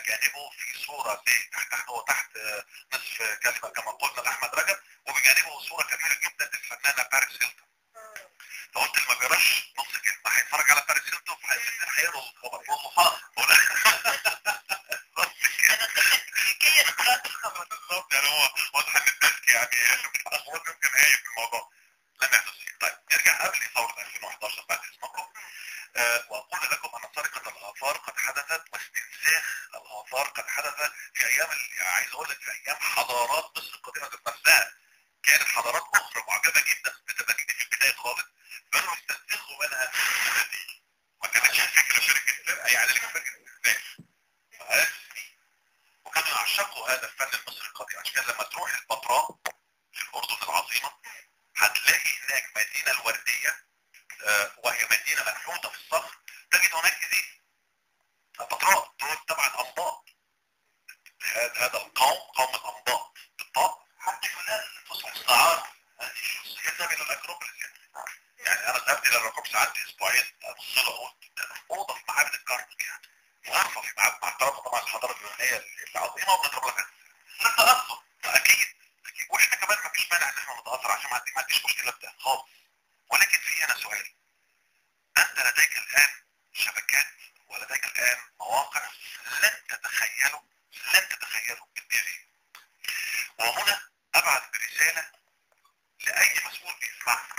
جانبه في صورة زي تحت هو تحت آه، نصف كلمة كما قلنا لأحمد رجب وبجانبه صورة كبيرة جدا للفنانة باريس هيلتون فقلت اللي ما بيقراش نص كلمة هيتفرج على باريس هيلتون فهيبتدي هيقرا الخبر والله بالظبط كده انا تركيا قرأت الخبر بالظبط يعني هو واضح ان الديسك يعني الاخبار يمكن هايل في الموضوع لم يحدث شيء طيب نرجع قبل ثورة 2011 بعد اذنكم آه، واقول لكم ان سرقة الاثار قد حدثت واستنساخ الاثار قد حدث في ايام ال- يعني عايز اقول لك في ايام حضارات مصر القديمة ذات نفسها كانت حضارات اخرى معجبة جدا بتبني في البداية خالص بنوا يستنسخوا منها النتيجة ما كانتش الفكرة شركة سرقة يعني لك فكرة استنساخ فأسمي وكانوا يعشقوا هذا الفن المصري القديم عشان كده لما تروح البتراء في الاردن العظيمة هتلاقي هناك مدينة الوردية آه، وهي مدينة منحوتة في الصخر تجد هناك ايه البتراء دول طبعا انباط هذا هذا القوم قوم الانباط بالطاء حتى فلان فصل استعار هذه الشخصية ذهب الى الاكروبوليس يعني. يعني انا ذهبت الى الاكروبوليس قعدت اسبوعين ابص له اقول ده اوضه في معابد الكرنك يعني غرفه في معابد مع احترام طبعا الحضاره اليونانيه العظيمه وبنضرب لك لا تاثر اكيد اكيد واحنا كمان ما فيش مانع ان احنا نتاثر عشان ما عندي- ما عنديش مشكله بده خالص ولكن في هنا سؤال انت لديك الان شبكات ولديك الان مواقع لن تتخيلوا لن تتخيلوا بالديري وهنا ابعث برساله لاي مسؤول بيسمعنا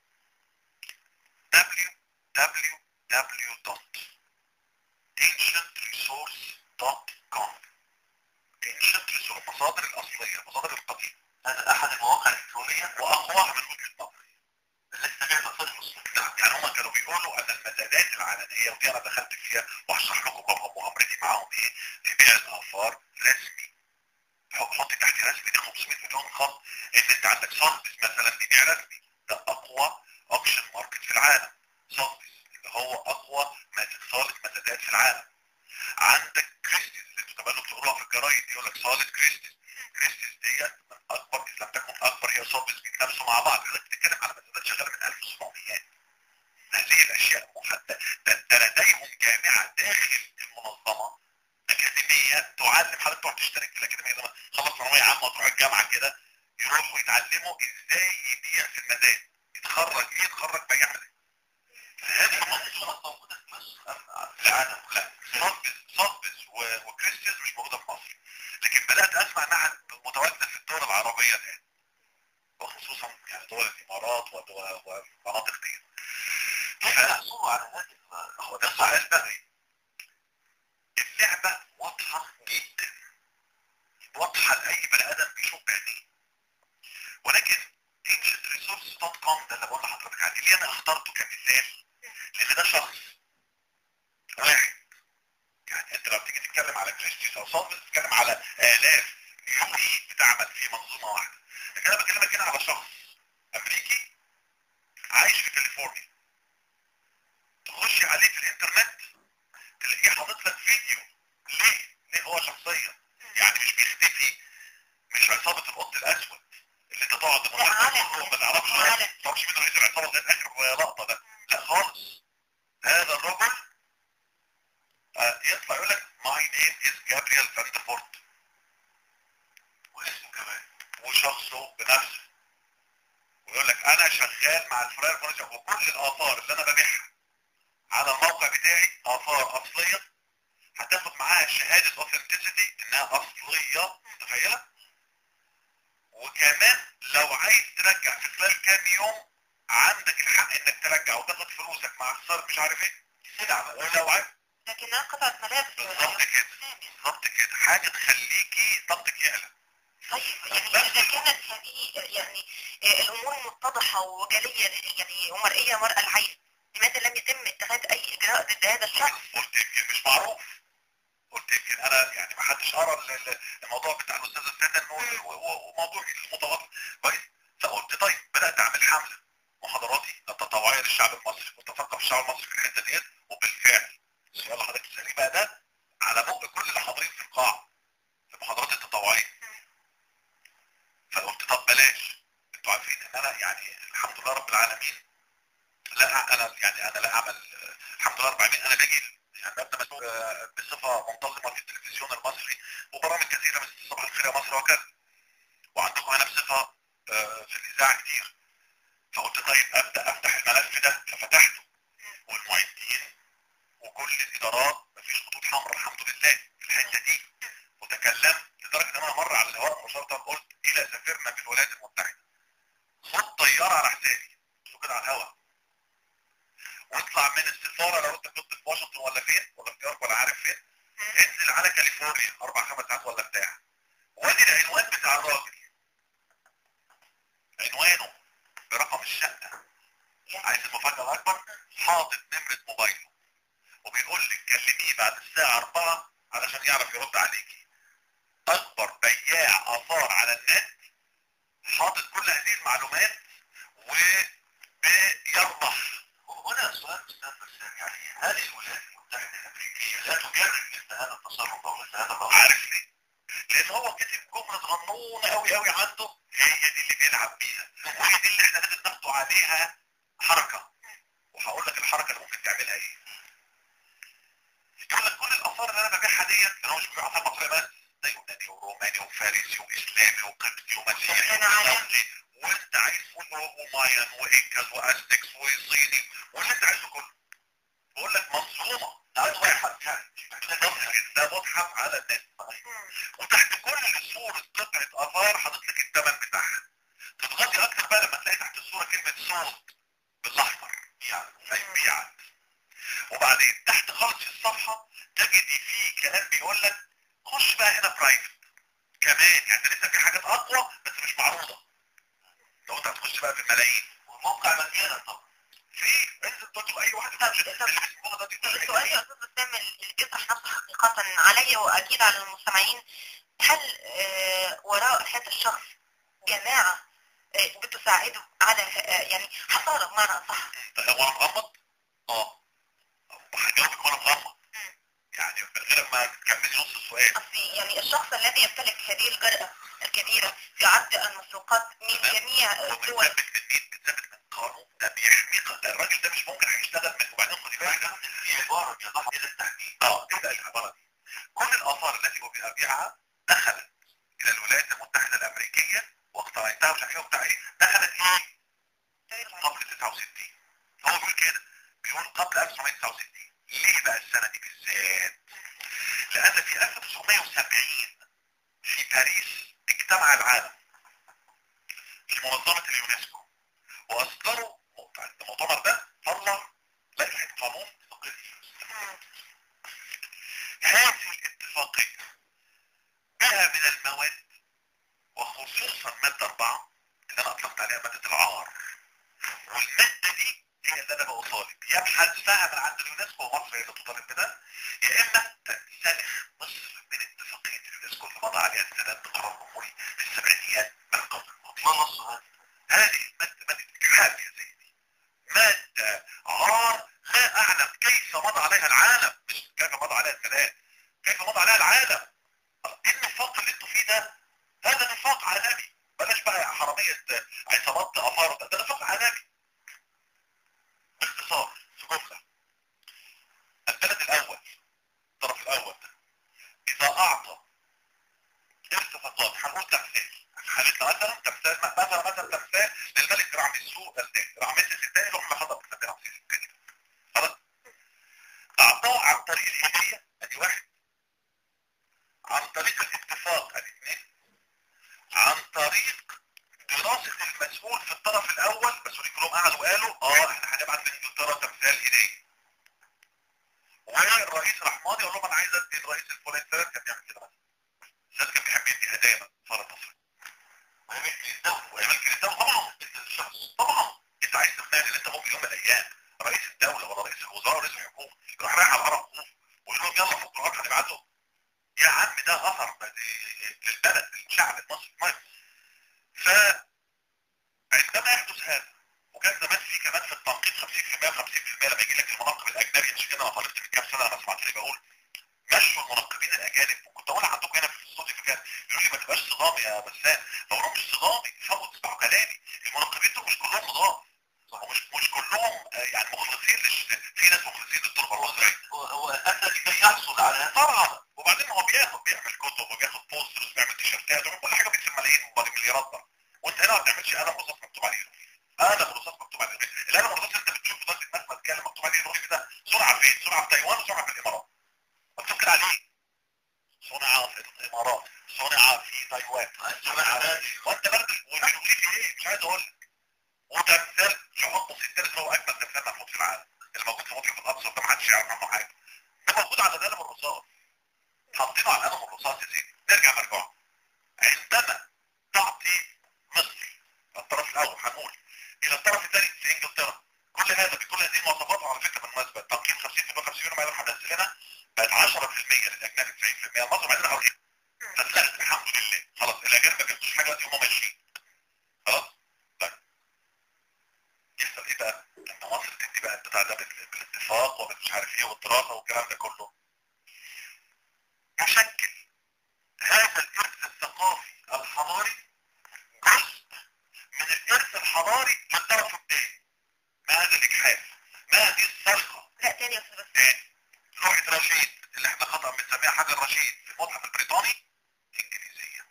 www.ancientresource.com ancient resource المصادر الاصليه المصادر القديمه هذا احد المواقع الالكترونيه واقواها من وجهه نظري لسه جاي تصل المسلمين يعني هم كانوا بيقولوا ان المزادات العلنيه ودي انا دخلت فيها وهشرح لكم بقى مؤامرتي معاهم ايه في بيع الاثار رسمي حط حط تحت رسمي دي 500 مليون خط ان انت عندك صندس مثلا بيبيع رسمي ده اقوى اوكشن ماركت في العالم صندس اللي هو اقوى مز- صالة مزادات في العالم عندك كريستيز اللي انتوا كمان بتقروها في الجرايد يقول لك صالة كريستيز كريستيز ديت من اكبر ان لم تكن اكبر هي صابس بيتنافسوا مع بعض حضرتك بتتكلم على مزادات شغاله من 1700 هذه الاشياء محدده ده ده لديهم جامعه داخل المنظمه اكاديميه تعلم حضرتك تروح تشترك في الاكاديميه زي ما خلص ثانويه عامه وتروح الجامعه كده يروحوا يتعلموا ازاي يبيع في المزاد يتخرج ايه يتخرج بيع مزاد هذه منظومه موجوده في مصر في العالم لا صبز صبز و- وكريستيز مش موجوده في مصر لكن بدات اسمع انها متواجده في الدول العربيه الان وخصوصا يعني دول الامارات ودول- ومناطق دي فيحصلوا على هذه هو ده السؤال بقى اللعبه واضحه جدا واضحه لاي بني ادم بيشوف بعينيه ولكن ancientresource.com ده اللي بقول لحضرتك عليه اللي انا اخترته كمثال لان ده شخص واحد يعني انت لما تيجي تتكلم على كريستيس او صابر تتكلم على الاف يونيت بتعمل في منظومه واحده لكن انا بكلمك هنا على شخص امريكي عايش في كاليفورنيا تخش عليه في الانترنت تلاقيه حاطط لك فيديو ليه؟ ليه هو شخصيا يعني مش بيختفي مش عصابة القط الاسود اللي انت تقعد لا، عالم. ما تعرفش عالم. ما تعرفش مين رئيس العصابة لغاية اخر لقطة ده لا خالص هذا الرجل آه، يطلع يقول لك ماي نيم از جابريel فاندفورت واسمه كمان وشخصه بنفسه ويقول لك انا شغال مع الفراير فورنيشن وكل الاثار اللي انا ببيعها على الموقع بتاعي اثار اصليه هتاخد معاها شهاده اوثنتسيتي انها اصليه متخيله وكمان لو عايز ترجع في خلال كام يوم عندك الحق انك ترجع وتاخد فلوسك مع خساره مش عارف ايه تدعم ولو عايز لكنها قطعة ملابس بالظبط كده بالظبط كده حاجه تخليكي ضغطك يعلى طيب يعني إذا كانت هذه يعني آه، الأمور متضحة وجلية يعني ومرئية مرأى العين لماذا لم يتم اتخاذ أي إجراء ضد هذا الشخص؟ قلت يمكن مش معروف قلت يمكن انا يعني ما حدش قرا ال- ال- الموضوع بتاع الاستاذ الفتن و- و- وموضوع المتواضع كويس فقلت طيب بدات اعمل حمله محاضراتي التطوعيه للشعب المصري وتثقف الشعب المصري في الحته ديت وبالفعل السؤال اللي حضرتك تسالني بقى ده على بق كل اللي حاضرين في القاعه في المحاضرات التطوعيه فقلت طب بلاش انتوا عارفين ان انا يعني الحمد لله رب العالمين لا أع- انا يعني انا لا اعمل الحمد لله رب العالمين انا باجي النبت مسؤول آه، بصفه منتظمه في التلفزيون المصري وبرامج كثيره مثل صباح الخير يا مصر وكذا وعندكم انا بصفه آه، في الاذاعه كتير فقلت طيب ابدا افتح الملف ده ففتحته والمعدين وكل الادارات مفيش خطوط حمراء الحمد لله في الحته دي وتكلمت لدرجه ان انا مره على الهواء مباشره قلت الى سفيرنا في الولايات المتحده خد طياره على حسابي شو كده على الهواء واطلع من السفاره لو انت كنت في واشنطن ولا فين ولا في نيويورك ولا عارف فين انزل على كاليفورنيا اربع خمس ساعات ولا بتاع وادي العنوان بتاع الراجل عنوانه برقم الشقه عايز المفاجاه الاكبر حاطط نمره موبايله وبيقول لك كلميه بعد الساعه 4 علشان يعرف يرد عليكي اكبر بياع اثار على النت حاطط كل هذه المعلومات وبيربح هنا سؤال استاذ بسام يعني هل الولايات المتحده الامريكيه لا تجرب مثل هذا التصرف او مثل هذا الامر؟ عارف ليه؟ لان هو كتب جمله غنونه قوي قوي عنده هي دي اللي بيلعب بيها وهي دي اللي احنا لازم ناخده عليها حركه وهقول لك الحركه اللي ممكن تعملها ايه يقول لك كل الاثار اللي انا ببيعها ديت انا مش ببيع اثار مصريه بس ده يوناني وروماني وفارسي واسلامي وقبطي ومسيحي أنا عارف. ومصري وانت عايز كله ومايان وانكاز واستكس وصيني واللي انت عايزه كله بقول لك منظومه ده واحد كان ده متحف على النت وتحت كل صورة قطعة اثار حاطط لك الثمن بتاعها تضغطي اكتر بقى لما تلاقي تحت الصورة كلمة صوت بالاحمر يعني اي بيعت وبعدين تحت خالص في الصفحة تجدي فيه كلام بيقول لك خش بقى هنا برايفت كمان يعني ده لسه في حاجات اقوى بس مش معروضة لو انت هتخش بقى في الملايين والموقع مليانة طبعا في انزل تطلب اي واحد طب- يخش طب- مش اسمه ده دي السؤال يا استاذ بسام اللي بيطرح نفسه حقيقة علي واكيد على المستمعين هل آه، وراء هذا الشخص جماعة آه، بتساعده على آه، يعني حصارة بمعنى اصح هو انا مغمض؟ اه وهجاوبك وانا مغمض يعني من غير ما تكملي نص السؤال قصدي يعني الشخص الذي يمتلك هذه الجرأة الكبيرة في عد المسروقات من تمام. جميع الدول وبتثبت من مين؟ بتثبت من قانون ده بيحمي ق- الراجل ده مش ممكن هيشتغل من وبعدين خدي بالك ده هي عباره يا ضحى الى التحديد اه تبدا العباره دي كل الاثار التي ابيعها دخلت الى الولايات المتحده الامريكيه واقتنيتها مش عارف ايه وبتاع ايه دخلت ايه؟ قبل 69 هو بيقول كده بيقول قبل 1969 ليه بقى السنه دي بالذات؟ لان في 1970 في باريس اجتمع العالم في منظمة اليونسكو واصدروا المؤتمر ده طلع لائحة قانون اتفاقية اليونسكو. هذه الاتفاقية بها من المواد وخصوصا مادة أربعة اللي أنا أطلقت عليها مادة العار والمادة دي هي اللي أنا بطالب يا بحذفها من عند اليونسكو ومصر هي اللي تطالب بده يا إما تنسلخ مصر من اتفاقية اليونسكو اللي مضى عليها السلام بقرار جمهوري في السبعينيات من القرن الماضي. ما نص هذه المادة مادة إجحاف يا سيدي مادة عار لا أعلم كيف مضى عليها العالم مش كيف مضى عليها السلام كيف مضى عليها العالم ايه النفاق اللي انتوا فيه ده هذا نفاق عالمي بلاش بقى حرامية عصابات أفارة ده, ده نفاق عالمي باختصار في جملة البلد الأول الطرف الأول ده إذا أعطى ارتفاقات هنقول تمثال في حالتنا مثلا تمثال مثلا مثلا تمثال للملك رعمسو الثاني رعمسس الثاني اللي هم خطب النبي رعمسس الثاني خلاص أعطاه عن طريق الهدية ادي واحد عن طريق الاتفاق ادي اثنين عن طريق دراسة المسؤول في الطرف الأول المسؤولين كلهم قعدوا وقالوا اه احنا هنبعت لإنجلترا تمثال هدية والرئيس راح ماضي قال لهم انا عايز ادي الرئيس الفلاني الثالث كان بيعمل كده مثلا الناس كان بيحب يدي هدايا من صار مصر ويملك الدولة ويملك الدولة طبعا انت الشخص طبعا انت عايز تقنعني ان انت ممكن يوم من الايام رئيس الدولة ولا رئيس الوزراء ولا رئيس الحكومة يروح رايح على العرب خوف ويقول لهم يلا فوق العرب هنبعته يا عم ده اثر للبلد للشعب المصري المهم ف عندما يحدث هذا وكان زمان في كمان في التنقيط 50% و50% لما يجي لك المنقب الاجنبي عشان كده انا طالبت من كام سنه لما سمعت لي بقول مشوا المنقبين الاجانب وكنت اقول عندكم هنا في الاستوديو فكان يقولوا لي ما تبقاش صدامي يا بسام بقول لهم مش صدامي فوق تسمعوا كلامي المنقبين دول مش كلهم نضاف ومش مش كلهم آه، يعني مخلصين للش... في ناس مخلصين للتربه المصريه هو اساسا لكي يحصل على هذا طبعا وبعدين هو بياخد بيعمل كتب وبياخد بوسترز وبيعمل تيشيرتات وبيعمل كل حاجه بيكسب ملايين وبعد مليارات بقى وانت هنا ما بتعملش قلم رصاص مكتوب عليه قلم رصاص مكتوب عليه القلم الرصاص انت بتشوفه دلوقتي الناس بتتكلم مكتوب عليه روحي كده صنع فين؟ صنع في تايوان وصنع في الامارات مكتوب كده عليه صنع في الامارات صنع في تايوان صنع وانت برضه والشغل في ايه؟ مش عايز اقول لك وتمثال شعور بسيط اللي هو اجمل تمثال محفوظ في العالم اللي موجود في متحف الاقصر ده محدش يعرف عنه حاجه ده موجود على القلم الرصاص حاطينه على القلم الرصاص يا سيدي نرجع مرجوع عندما تعطي مصر الطرف الاول هنقول الى الطرف الثاني في انجلترا كل هذا بكل هذه المواصفات وعلى فكره بالمناسبه تقييم 50 في 50 يوم ما يروح هنزلنا بقت 10% للاجنبي 90% مصر بعدين حوالي فتلاقي الحمد لله خلاص الاجانب ما بياخدوش حاجه دلوقتي هم ماشيين خلاص طيب يحصل ايه بقى لما مصر تدي بقى البتاع ده بال- بالاتفاق ومش عارف ايه والدراسه والكلام ده كله يشكل هذا الارث الثقافي الحضاري جزء من الارث الحضاري للطرف الثاني ما هذا الاجحاف ما هذه السرقه لا تاني يا استاذ بس تاني لوحه رشيد اللي احنا خطا بنسميها حجر رشيد في المتحف البريطاني انجليزيه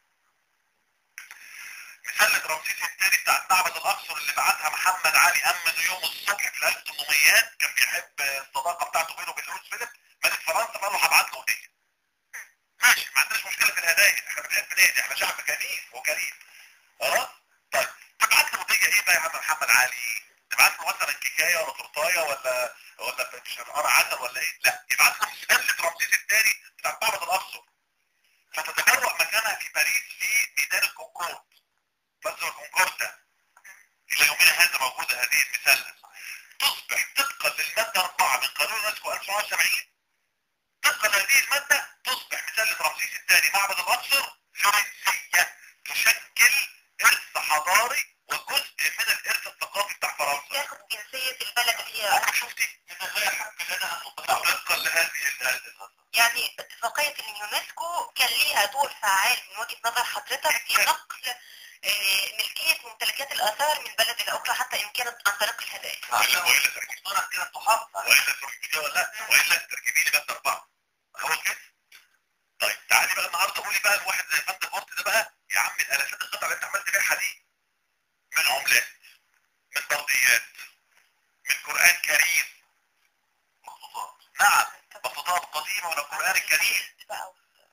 مسلة رمسيس الثاني بتاعت معبد الاقصر اللي بعتها محمد علي امن يوم الصبح في 1800 كان بيحب الصداقه بتاعته بينه وبين لويس فيليب ملك فرنسا فقال له هبعت له هديه ماشي ما عندناش مشكله في الهدايا احنا بنحب نهدي احنا شعب كريم وكريم اه طيب تبعت له هديه ايه بقى يا عم محمد علي تبعت له مثلا كيكايه ولا تورتايه ولا ولا مش قرع عسل ولا ايه لا يبعت له مسله رمسيس الثاني بتاع معبد الاقصر فتتبرع مكانها في باريس في ميدان الكونكورد مصر الكونكوردا الى يومنا هذا موجوده هذه المسله تصبح طبقا للماده 4 من قانون يونسكو 1970 طبقا لهذه الماده تصبح مسله رمسيس الثاني معبد الاقصر فرنسيه تشكل ارث حضاري وجزء من الارث الثقافي بتاع فرنسا ياخد جنسية البلد اللي هي عمرك شفتي ان لا يحق لنا ان نطبق طبقا لهذه الماده يعني اتفاقية اليونسكو كان ليها دور فعال من وجهة نظر حضرتك في نقل آه، ملكية ممتلكات الآثار من بلد إلى أخرى حتى إن كانت عن طريق الهدايا والا والا تركيب مصطلح كده تحافظ على والا تروحي كده ولا لا والا تركبي لي ماده اربعه هو كده طيب تعالي بقى النهارده قولي بقى الواحد زي فند بورت ده بقى يا عم الالافات القطع اللي انت عملت بيها حديد من عملات من برديات من قران كريم مخطوطات نعم مخطوطات قديمه من القران الكريم بقى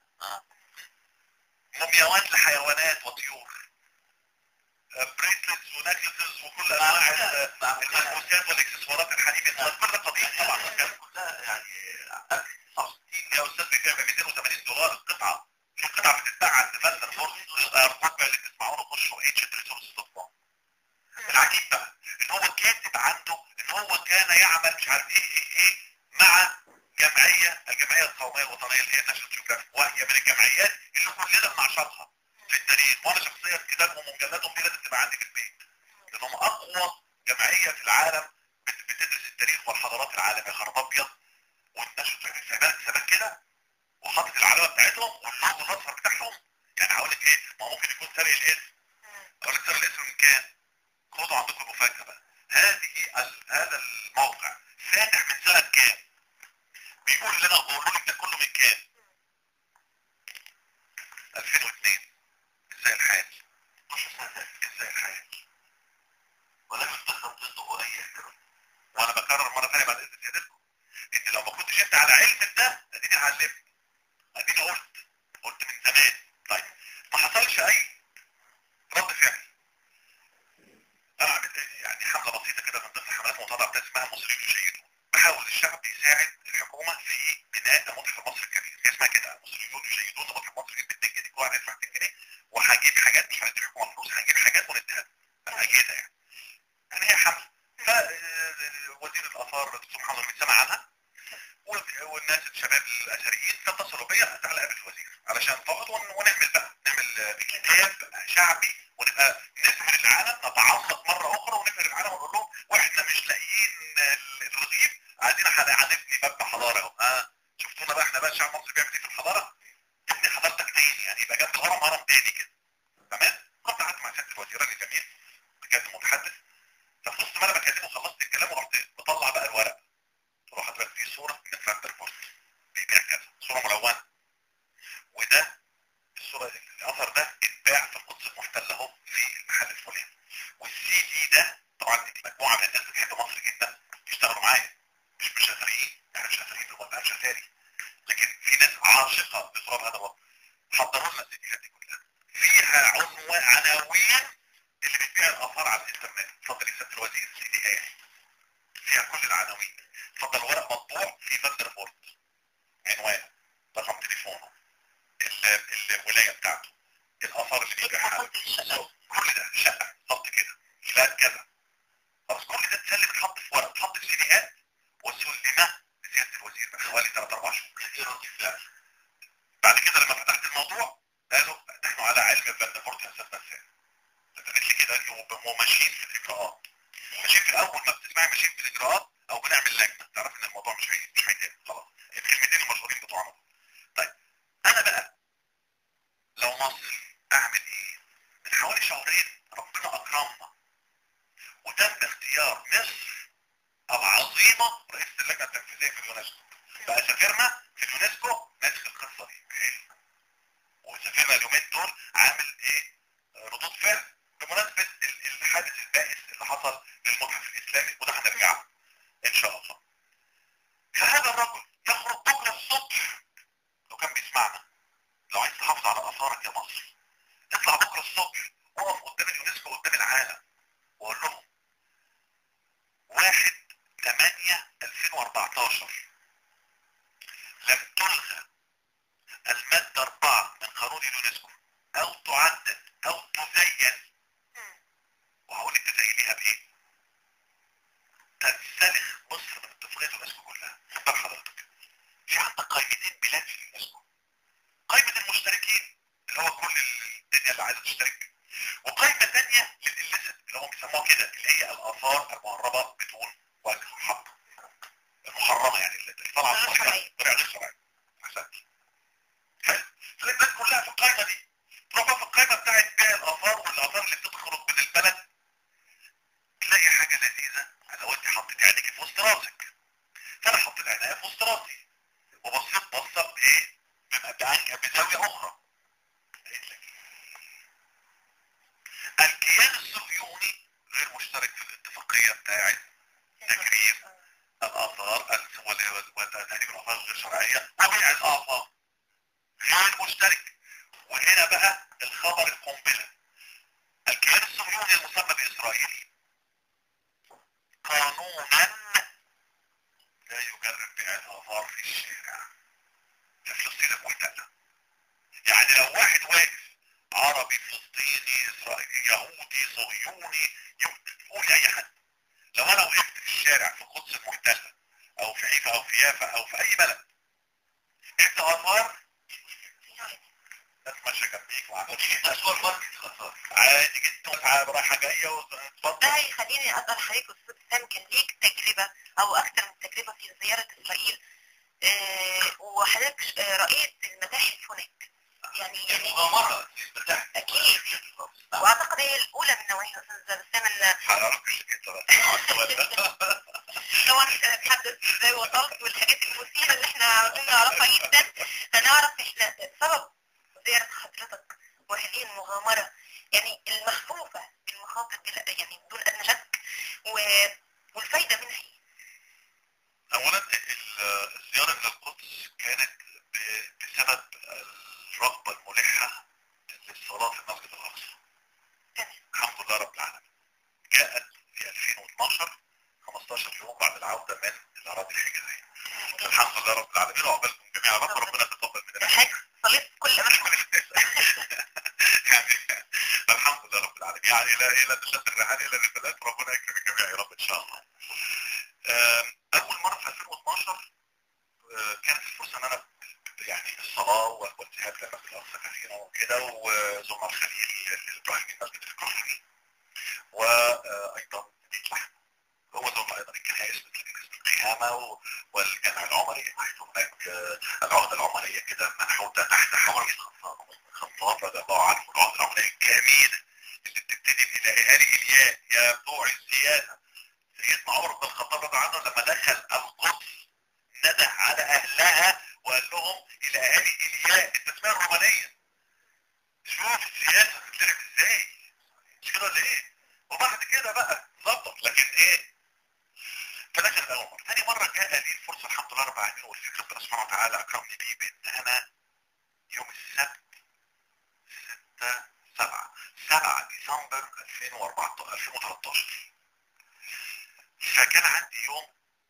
مومياوات لحيوانات وطيور بريسلتس ونكلسز وكل انواع ال- الملبوسات والاكسسوارات الحديد ده كل قديم طبعا كان كلها يعني يا استاذ بكام 280 دولار القطعه شو قطعه بتتباع عند فن الفرس ارقام بقى اللي بتسمعونا خشوا ايجنت ريسورس دوت كوم العجيب بقى ان هو كاتب عنده ان هو كان يعمل مش عارف ايه ايه ايه مع جمعيه الجمعيه القوميه الوطنيه اللي هي ناشونال جيوغرافيك وهي من الجمعيات اللي كلنا بنعشقها في التاريخ وانا شخصيا كتابهم ومجلاتهم دي لازم تبقى عندي في البيت لانهم اقوى جمعيه في العالم بت- بتدرس التاريخ والحضارات العالم يا خراب ابيض والنشر حسابات حسابات كده وحاطط العلامه بتاعتهم واللوجو الاصفر بتاعهم يعني هقول لك ايه ما هو ممكن يكون سارق الاسم اقول لك سارق الاسم من كام خدوا عندكم المفاجاه بقى هذه ال... هذا الموقع فاتح من سنه كام بيقول لنا بقول لك ده كله من كام 2002 ازاي الحال 12 سنه ازاي الحال ولم يستخدم ضده اي احترام وانا بكرر مره ثانيه بعد اذن سيادتكم انت لو ما كنتش انت على علم ده اديني علمت اديني قلت قلت من زمان طيب ما حصلش اي رد فعل انا عملت يعني حمله بسيطه كده من ضمن حملات متابعه اسمها مصريون يشيدون بحاول الشعب يساعد الحكومه في بناء متحف مصر الكبير هي اسمها كده مصريون يشيدون متحف مصر الكبير بالدنيا دي كل واحد يدفع 2 جنيه وهجيب حاجات مش هندي الحكومه فلوس هنجيب حاجات ونديها لها. اجهزه يعني يعني هي حمله فوزير الاثار الدكتور محمد بن سمع عنها وال- والناس الشباب الاثريين فاتصلوا بيا تعالى قابل الوزير علشان نقعد ون- ونعمل بقى نعمل آه، كتاب شعبي ونبقى نسهر العالم نتعمق مره اخرى ونسهر العالم ونقول لهم واحنا مش لاقيين آه، الرغيف عايزين حد- هنبني مبنى حضاره اهو ها شفتونا بقى احنا بقى الشعب المصري بيعمل ايه في الحضاره؟ تبني حضارتك تاني يعني يبقى جنب الهرم هرم تاني كده تمام؟ رحت قعدت مع سياده الوزير راجل جميل بجد متحدث ففي نص ما انا بكلمه خلصت الكلام ورحت مطلع مجموعه من الناس بتحب مصر جدا يشتغلوا معايا مش مش شافريين يعني مش شافريين اللي هم بقى شفاري لكن في ناس عاشقه لتراب هذا الوطن حضروا لنا السيديهات دي كلها فيها عنوان عناوين اللي بتبيع الاثار على الانترنت اتفضل يا سياده الوزير السيديهات فيها كل العناوين اتفضل ورق مطبوع في فندر بورد عنوان رقم تليفونه ال- الولايه بتاعته الاثار اللي بيبيعها تفاصيل الشقة. كل ده شقه بالظبط كده فلان كذا خلاص كل ده اتسلم اتحط في ورق اتحط في سيديهات وسلم لسياده الوزير من حوالي 3 4 شهور كتير لا. بعد كده لما فتحت الموضوع قالوا نحن على علم الفندفورت يا استاذ بسام فقالت لي كده انه ماشيين في الاجراءات ماشيين في الاول ما بتسمعي ماشيين في الاجراءات او بنعمل لجنه تعرف ان الموضوع مش هي مش هيتم خلاص الكلمتين المشهورين بتوعنا دول. طيب انا بقى لو مصر اعمل ايه؟ من حوالي شهرين ربنا اكرمنا وتم اختيار مصر العظيمه رئيس اللجنه التنفيذيه في اليونسكو بقى سفيرنا في اليونسكو ماسك القصه دي بحيل. وسفيرنا اليومين دول عامل ايه آه، ردود فعل بمناسبه ال- الحادث البائس اللي حصل للمتحف الاسلامي وده هنرجع له ان شاء الله فهذا الرجل يخرج بكره الصبح لو كان بيسمعنا لو عايز تحافظ على اثارك يا مصر اطلع بكره الصبح اقف قدام اليونسكو قدام العالم وقول لهم واحد 8 2014 لم تلغى المادة 4 من قانون اليونسكو او تعدل او تزين مم. وهقول لك تزينيها بايه تنسلخ مصر من اتفاقية اليونسكو كلها خد بال حضرتك في عندك قائمتين بلاد في اليونسكو قائمة المشتركين اللي هو كل الدنيا اللي عايزة تشترك وقائمة تانية للإليسيت اللي هم بيسموها كده اللي هي الآثار المهربة بدون وجه حق المحرمة يعني اللي طالعة غير بطريقة شرعية. بطريقة غير شرعية أحسنت حلو تلاقي الناس كلها في القائمة دي تروح بقى في القائمة بتاعت بيع الآثار والآثار اللي بتخرج من البلد تلاقي حاجة لذيذة لو انت حطيت عينيك في وسط راسك فانا حطيت عينيا في وسط راسي وبصيت بصة بايه بمبدأ بزاوية اخرى قالت لك الكيان الصهيوني غير مشترك في الاتفاقية بتاعت تكريم الاثار ال- وال- وتهريب الاثار الغير شرعية وبيع الاثار غير مشترك وهنا بقى الخبر القنبلة الكيان الصهيوني المسمى باسرائيل قانونا لا يجرب بيع الاثار في الشارع في فلسطين المحتلة يعني لو واحد واقف عربي فلسطيني اسرائيلي يهودي صهيوني يقول اي حد لو انا وقفت في الشارع في القدس المحتلة او في حيفا او في يافا او في اي بلد انت اثار اتمشى جنبيك وعملت السوبر ماركت الاثار عادي جدا تعال رايحة جاية وتفضل ده هيخليني اسال حضرتك استاذ سام كان ليك تجربه او اكثر من تجربه في زياره اسرائيل آه، وحضرتك آه، رأيت المتاحف هناك يعني يعني مغامرة المتاحف أكيد. واعتقد هي الاولى من نوعها استاذ بسام ان هنعرفش كده بقى طبعا مش هنتحدث ازاي وصلت والحاجات المثيره اللي احنا عاوزين نعرفها جدا فنعرف احنا سبب زياره حضرتك وهذه المغامره يعني المخفوفه بالمخاطر بلا يعني بدون ادنى شك و- والفايده منها ايه؟ اولا ال- الزيارة الى القدس كانت ب- بسبب الرغبة الملحة للصلاة في المسجد الاقصى تمام الحمد لله رب العالمين جاءت في 2012 15 يوم بعد العودة من الاراضي الحجازية الحمد لله رب العالمين وعقبالكم جميعا رب ربنا يتقبل مننا حاجه صليت في كل اماكن يعني الحمد لله رب العالمين يعني لا الى تشد الرحال الى الرسالات ربنا يكرم الجميع يا رب ان شاء الله آم، اول مره في 2012 آه، كانت الفرصه ان انا يعني الصلاه والذهاب الى المسجد الاقصى كثيرا وكده وزرنا الخليل الابراهيمي المسجد الكحري وايضا مدينه لحم هو زرنا ايضا الكنائس مثل كنيسه القيامه و- والجامع العمري حيث هناك آه، العقده العمريه كده منحوته تحت حوالي خطاب رضي الله عنه العقده العمريه الجميله اللي بتبتدي بإلى اهالي الياء يا بتوع السياسه سيدنا عمر بن الخطاب رضي الله عنه لما دخل القدس نده على اهلها وقال لهم الى اهالي الياء التسميه الرومانيه شوف السياسه بتتلعب ازاي مش كده ولا ايه وبعد كده بقى ظبط لكن ايه فلكن اول مرة ثاني مرة جاء لي الفرصة الحمد لله رب العالمين والفكرة ربنا سبحانه وتعالى اكرمني بيه بان انا يوم السبت 6 7 7 ديسمبر 2014 2013 فكان عندي يوم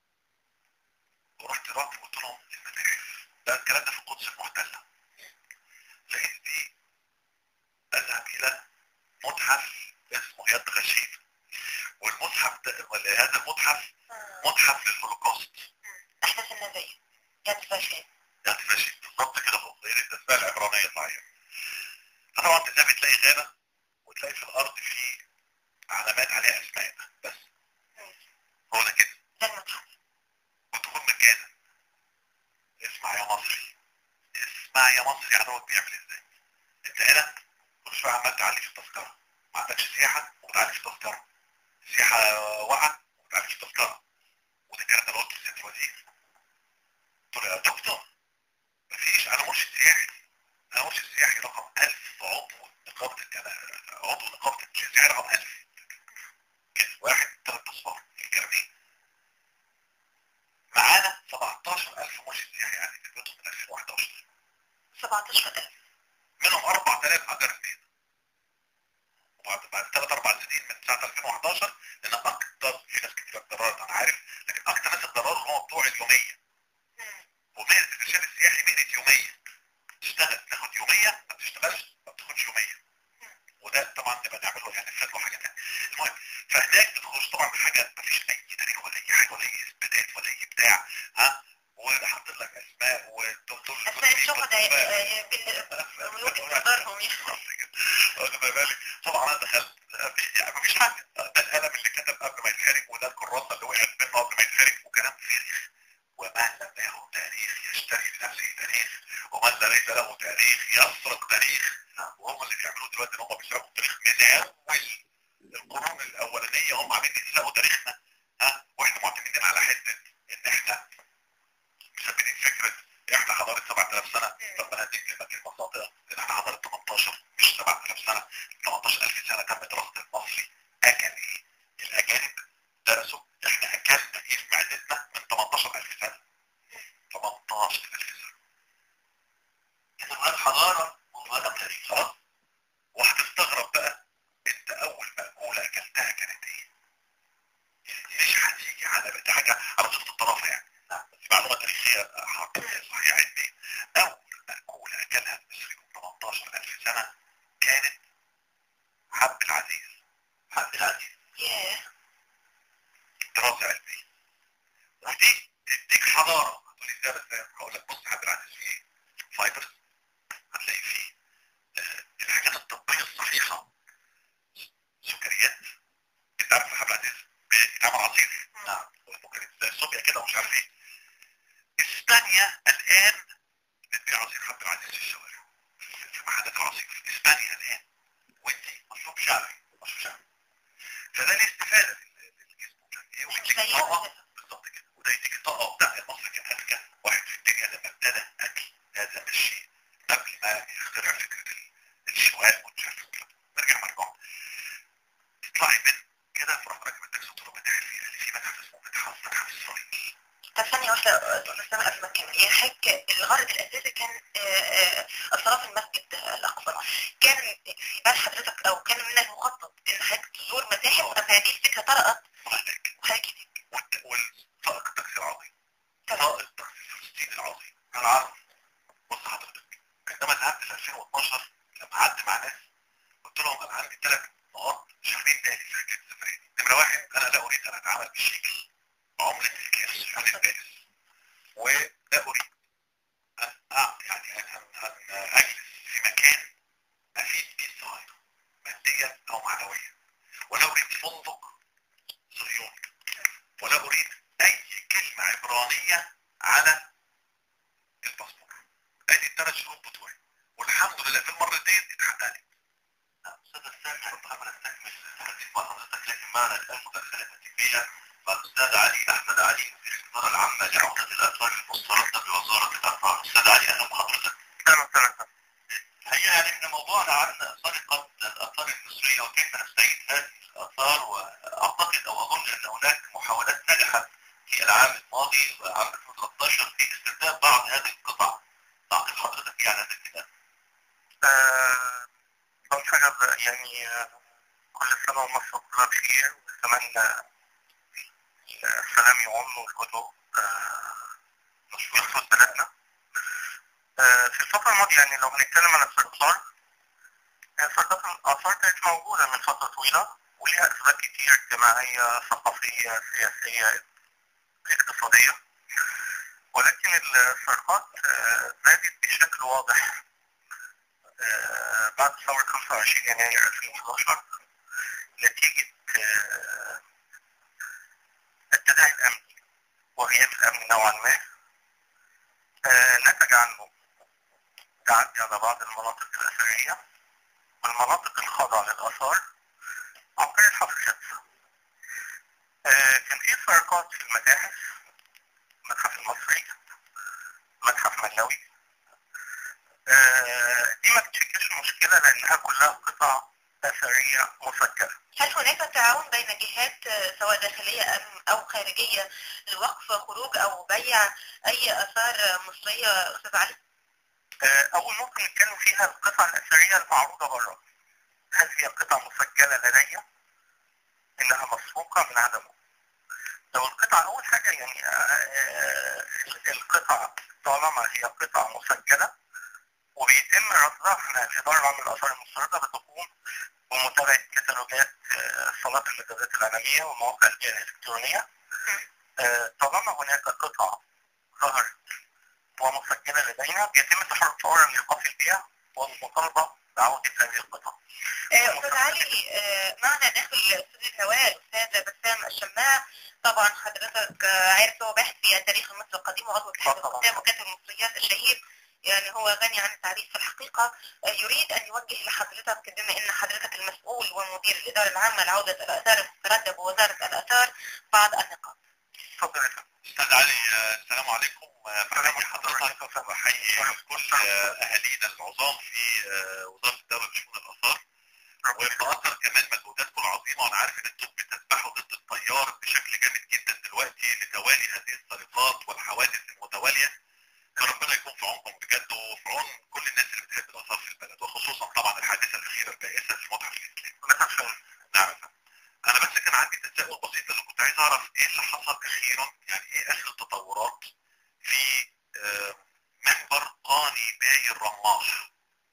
ورحت رحت قلت لهم المتاحف ده الكلام ده في القدس المحتلة لقيتني اذهب الى متحف اسمه يد غشيم والمتحف ده ولا هذا المتحف متحف للهولوكوست احداث النبي يد فاشل يعني ماشي بالظبط كده هو غير الاسماء العبرانيه صحيح فطبعا تلاقي تلاقي غابه وتلاقي في الارض في علامات عليها اسماء بس هو ده كده ده المتحف وتكون مكانا اسمع يا مصري اسمع يا مصري عدوك بيعمل ازاي انت هنا كل شويه عمال تعلي في التذكره ما عندكش سياحه وتعلي في التذكره سياحه واقعه وتعلي في التذكره وده الكلام ده قلته لسياده الوزير قلت له يا دكتور مفيش انا مرشد سياحي انا مرشد سياحي رقم 1000 عضو نقابه الجماعه عضو نقابه المرشد السياحي رقم 1000 كده واحد ثلاث اصفار الكارنيه معانا 17000 مرشد سياحي يعني في بيوتهم من 2011 17000 منهم 4000 اجر بيت وبعد بعد ثلاث اربع سنين من ساعه 2011 لان اكتر في ناس كتير اتضررت انا عارف لكن اكتر ناس اتضرروا هم بتوع اليوميه ومهنه الارشاد السياحي مهنه يوميه تشتغل تاخد يوميه ما بتشتغلش ما بتاخدش يوميه وده طبعا نبقى نعمله يعني فات وحاجه ثانيه المهم فهناك بتخش طبعا بحاجه ما فيش اي تاريخ ولا اي حاجه ولا اي اثباتات ولا اي بتاع ها وحاطط لك اسماء والدكتور اسماء الشهداء آه، بال- من وجهة نظرهم يعني واخد بالك طبعا انا دخلت يعني مفيش حاجه ده القلم اللي كتب قبل ما يتحرق وده الكراسه اللي وقعت منه قبل ما يتحرق وكلام فارغ ومن لم له تاريخ يشتري لنفسه تاريخ ومن لا ليس له تاريخ يسرق تاريخ وهم اللي بيعملوه دلوقتي ان هم بيسرقوا التاريخ من اول القرون الاولانيه هم عاملين يسرقوا تاريخنا ها واحنا معتمدين على حته ان احنا مثبتين فكره احنا حضاره 7000 سنه طب انا هديك كلمه كلمه خاطئه لان احنا حضاره 18 مش 7000 سنه 18000 سنه تم دراسه المصري اكل ايه؟ الاجانب درسوا احنا اكلنا ايه في معدتنا من 18000 سنه 18000 سنه إذا هناك حضارة وهناك تاريخ خلاص وهتستغرب بقى انت اول مأكولة اكلتها كانت ايه مش هتيجي على دي حاجة على صفة الطرافة يعني بس معلومة تاريخية حقيقية صحيحة عندي اول مأكولة اكلها المصري من 18000 سنة كانت حب العزيز حق العزيز ياه دراسة علمية ودي تديك حضارة هتقولي ازاي بس هقول لك بص حب العزيز فيه ايه فايبرز هتلاقي فيه آه، الحاجات الطبية الصحيحة سكريات انت عارف الحب العزيز بيتعمل عصير نعم ممكن زي الصوبيا كده ومش عارف ايه اسبانيا الان بتبيع عصير حب العزيز في الشوارع في محلات العصير اسبانيا الان وانت مشروب شعبي مشروب شعبي فده الاستفادة لل- للجسم ايه ويديك زي طاقة بالظبط كده وده يديك الطاقة وبتاع المصري كان اذكى واحد في الدنيا لما ابتدى اكل هذا الشيء قبل ما يخترع فكرة ال- الشواء والمش عارف الكلام ده. نرجع مرجوع تطلعي من كده في راح راكب التاكسي قلت له متاحف فيها اللي في متحف اسمه متحف متحف اسرائيل طب ثانية واحدة أستاذ أسامة قبل ما تكمل يا حاج الغرض الأساسي كان آه، آه، الصلاة في المسجد آه، الأقصى كان في بال حضرتك أو كان من المخطط إن حضرتك تزور متاحف أم هذه الفكرة طرأت وهناك وحضرتك هناك والت- والسائق التاكسي العظيم تمام. سائق التاكسي الفلسطيني العظيم العرب بص حضرتك عندما ذهبت في 2012 لما قعدت مع ناس قلت لهم انا عندي ثلاث نقاط شغالين تاني في حكايه السفريه دي نمره واحد انا لا اريد ان اتعامل بالشيكل عمله الكاش عن البائس ولا اريد ان أع- يعني ان ان ان اجلس في مكان افيد بيه الصهاينه ماديا او معنويا ولا اريد فندق صهيوني ولا اريد اي كلمه عبرانيه على الباسبور ادي الثلاث شروط بتوعي والحمد لله في المرتين اتحققت أستاذ السامح قبل أستكمل حديث مع حضرتك لكن معنا الآن مداخلة هاتفية مع الأستاذ علي أحمد علي في الإدارة العامة لعودة الآثار المستردة بوزارة الآثار أستاذ علي أهلا بحضرتك تمام تمام الحقيقة يعني احنا موضوعنا عن سرقة الآثار المصرية وكيف نستعيد هذه الآثار وأعتقد أو أظن ان هناك محاولات نجحت في العام الماضي عام 2013 في استخدام بعض هذه القطع تعقيب حضرتك يعني هذا الكلام آه، أول حاجة يعني آه، كل سنة ومصر كلها بخير وأتمنى السلام يعم والهدوء آه، يحفظ بلادنا آه، في الفترة الماضية يعني لو بنتكلم عن السرطان سرطان الآثار كانت موجودة من فترة طويلة وليها أسباب كتير اجتماعية ثقافية سياسية اقتصادية ولكن السرقات آه، زادت بشكل واضح آه، بعد ثورة 25 يناير 2011 نتيجة آه، التداعي الأمني وغياب الأمن نوعا ما آه، نتج عنه تعدي على بعض المناطق الأثرية والمناطق الخاضعة للآثار عن طريق الحفريات آه، كان في سرقات في المتاحف المتحف المصري متحف ملاوي آه، دي ما تشكلش مشكلة لأنها كلها قطع أثرية مسجلة هل هناك تعاون بين جهات آه، سواء داخلية أم أو خارجية لوقف خروج أو بيع أي آثار آه، مصرية أستاذ علي؟ آه، أول نقطة نتكلم فيها القطع الأثرية المعروضة بره هل هي قطع مسجلة لدي إنها مسروقة من عدمه لو القطع أول حاجة يعني آه، آه، القطع طالما هي قطع مسجلة وبيتم رصدها احنا الإدارة العامة للآثار المستردة بتقوم بمتابعة كتالوجات آه، صالات المجازات العالمية ومواقع البيع الإلكترونية آه، طالما هناك قطع ظهرت ومسجلة لدينا بيتم تحرك فورا لإيقاف البيع والمطالبة بعودة هذه القطع. آه، أستاذ علي آه، معنا داخل استوديو الهواء الأستاذ بسام الشماع طبعا حضرتك آه، عارف هو باحث في التاريخ المصري القديم وعضو اتحاد طبعاً. الكتاب وكاتب المصريات الشهير يعني هو غني عن التعريف في الحقيقة آه، يريد أن يوجه لحضرتك بما أن حضرتك المسؤول ومدير الإدارة العامة لعودة الآثار المستردة بوزارة الآثار بعض النقاط. اتفضل يا فندم. استاذ علي آه، السلام عليكم آه، بحيي حضرتك وبحيي كل آه، اهالينا العظام في آه، وزاره الدوله لشؤون الاثار وبقدر كمان مجهوداتكم العظيمه وانا عارف ان انتم بتسبحوا ضد التيار بشكل جامد جدا دلوقتي لتوالي هذه السرقات والحوادث المتواليه فربنا يكون في عونكم بجد وفي عون كل الناس اللي بتحب الاثار في البلد وخصوصا طبعا الحادثه الاخيره البائسه في المتحف الاسلامي. متحف نعم انا بس كان عندي تساؤل بسيط لان كنت عايز اعرف ايه اللي حصل اخيرا يعني ايه اخر التطورات في آه، منبر قاني باي الرماح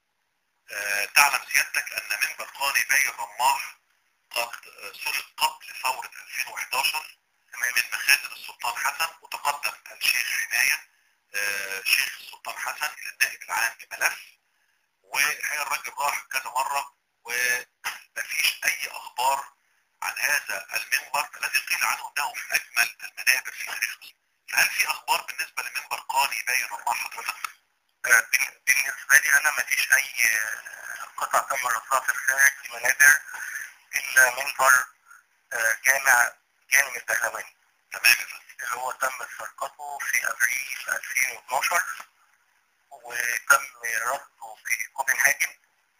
آه، تعلم سيادتك ان منبر قاني باي الرماح قد آه، سرق قبل ثورة 2011 من مخازن السلطان حسن وتقدم الشيخ عناية آه، شيخ السلطان حسن الى النائب العام بملف والحقيقة الراجل راح كذا مرة ومفيش اي اخبار عن هذا المنبر الذي قيل عنه انه من اجمل المنابر في تاريخ مصر. فهل في اخبار بالنسبه لمنبر قاني باين رماح حضرتك؟ آه، بال- بالنسبة لي أنا ما فيش أي آه، قطع تم رصاص في الخارج لمنابر إلا منبر آه، جامع جامع البهلواني تمام يا فندم اللي هو تم سرقته في أبريل 2012 وتم رصده في كوبنهاجن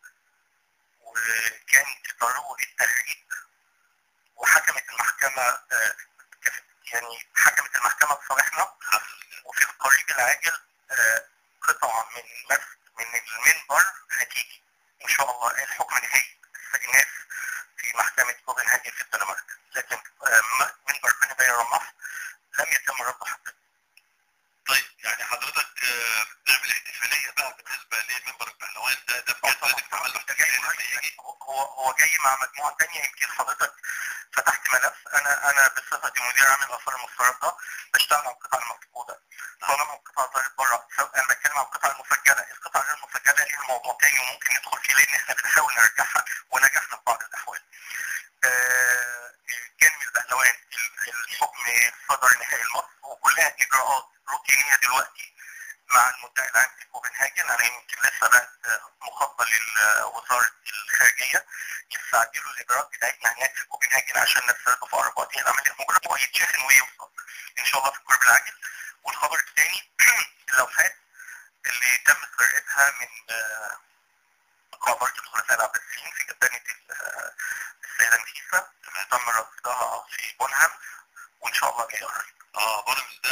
وكان ضروري التهريب وحكمت المحكمة آه، كف- يعني حكمت المحكمة بصالحنا وفي القريب العاجل آه، قطعة من مس من المنبر هتيجي إن شاء الله الحكم نهائي استئناف في محكمة كوبنهاجن في الدنمارك لكن آه، م- منبر بني باي رمح لم يتم رده حتى طيب يعني حضرتك آه، بتعمل احتفاليه بقى بالنسبه لمنبر البهلوان ده ده بجد لازم تعمل له ده جاي احتفاليه لما يجي هو هو جاي مع مجموعه تانية يمكن حضرتك فتحت ملف انا انا بصفتي مدير عام الاثار المستردة بشتغل على القطع المفقوده طالما القطع ظهرت بره سواء انا بتكلم عن القطع المسجله القطع غير المسجله ليها موضوع تاني وممكن ندخل فيه لان احنا بنحاول نرجعها ونجحنا في بعض الاحوال آه، كان من البهلوان ال- الحكم صدر نهائي لمصر وكلها اجراءات روتينيه دلوقتي مع المدعي العام في كوبنهاجن انا يمكن لسه بعت مخطط لوزاره الخارجيه يستعجلوا الاجراءات بتاعتنا هناك في كوبنهاجن عشان نسترد في اقرب وقت هي العمليه مجرد هو يتشحن ويوصل ان شاء الله في القرب العاجل والخبر الثاني اللوحات اللي تم سرقتها من آه، مقابرة الخلفاء العباسيين في جبانة ال- السيدة نفيسة تم رصدها في بونهام وإن شاء الله جاي قريب. اه بارمز ده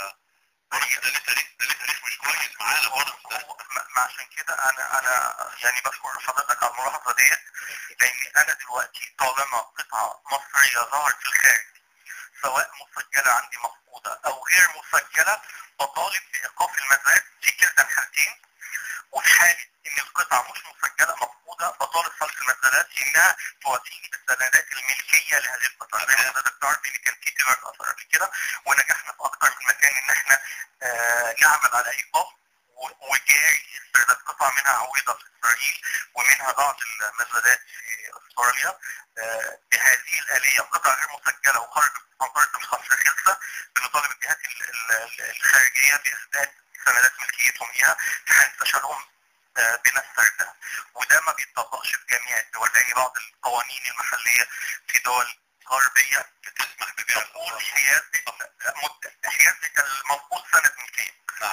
بارمز ده ليه تاريخ ده ليه تاريخ مش كويس معانا بارمز ده ما- ما عشان كده انا انا يعني بشكر حضرتك على الملاحظه ديت لان انا دلوقتي طالما قطعه مصريه ظهرت في الخارج سواء مسجله عندي مفقوده او غير مسجله بطالب بايقاف المزاد في كلتا الحالتين وفي حاله ان القطعه مش مسجله مفقوده بطالب صرف المزادات انها توافيني بالسندات الملكيه لهذه القطعه زي ما حضرتك تعرف ان كان في تجاره اثار قبل كده ونجحنا في اكثر من مكان ان احنا آه نعمل على ايقاف و- وجاري استرداد قطع منها عويضة في إسرائيل ومنها بعض المزادات في أستراليا آه، بهذه الآلية قطع غير مسجلة وخرجت عن طريق الحصر خلفة بنطالب الجهات ال- ال- ال- الخارجية بإسداد سندات ملكيتهم ليها في حال فشلهم آه، بنفس سردها وده ما بيطبقش في جميع الدول لأن بعض القوانين المحلية في دول غربية بتسمح ببيع تقول الآثار حيازة مدة حيازة المنقوص سنة ملكية نعم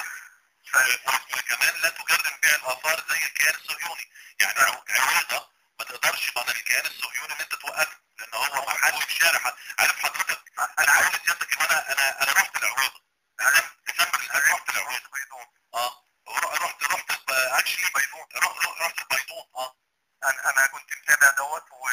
ف- وكمان لا تجرم بيع الاثار زي الكيان الصهيوني يعني عوضة ما تقدرش من الكيان الصهيوني ان انت توقفه لان هو محل في شارع عارف حضرتك انا عارف سيادتك ان انا انا انا رحت العروضه انا ديسمبر اللي فات رحت العروضه اه ور- رحت رحت اكشلي بيضون رحت رحت البيضون اه انا انا كنت متابع دوت و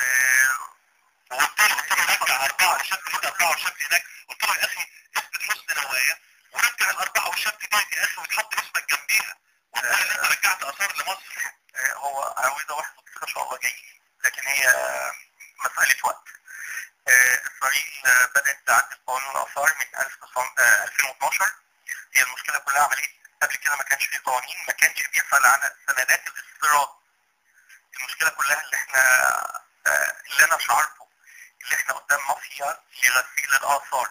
وقلت له قلت له رجع اربعه وشاب هنا اربعه وشاب هناك قلت له يا اخي اثبت حسن نوايا ورجع الاربعه والشاب دي يا اخي وتحط اسمك جنبيها وتقول ان انت رجعت اثار لمصر آه، هو عاوزة واحد ان شاء الله جاي لكن هي مسألة وقت آه، اسرائيل آه، بدأت تعدل قانون الاثار من 1900 آه، 2012 هي المشكلة كلها عملية قبل كده ما كانش في قوانين ما كانش بيسأل عن سندات الاستيراد المشكلة كلها اللي احنا آه، اللي انا شعرته اللي احنا قدام مافيا لغسيل الاثار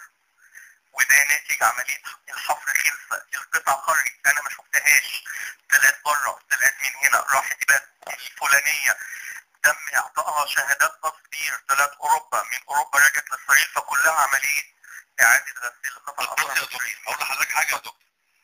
وده ناتج عملية الحفر خلفة القطع خرجت انا ما شفتهاش طلعت بره طلعت من هنا راحت بلد الفلانية تم اعطائها شهادات تصدير طلعت اوروبا من اوروبا رجعت لاسرائيل فكلها عملية اعادة غسيل القطع بص يا الأثار دكتور اقول لحضرتك حاجه يا دكتور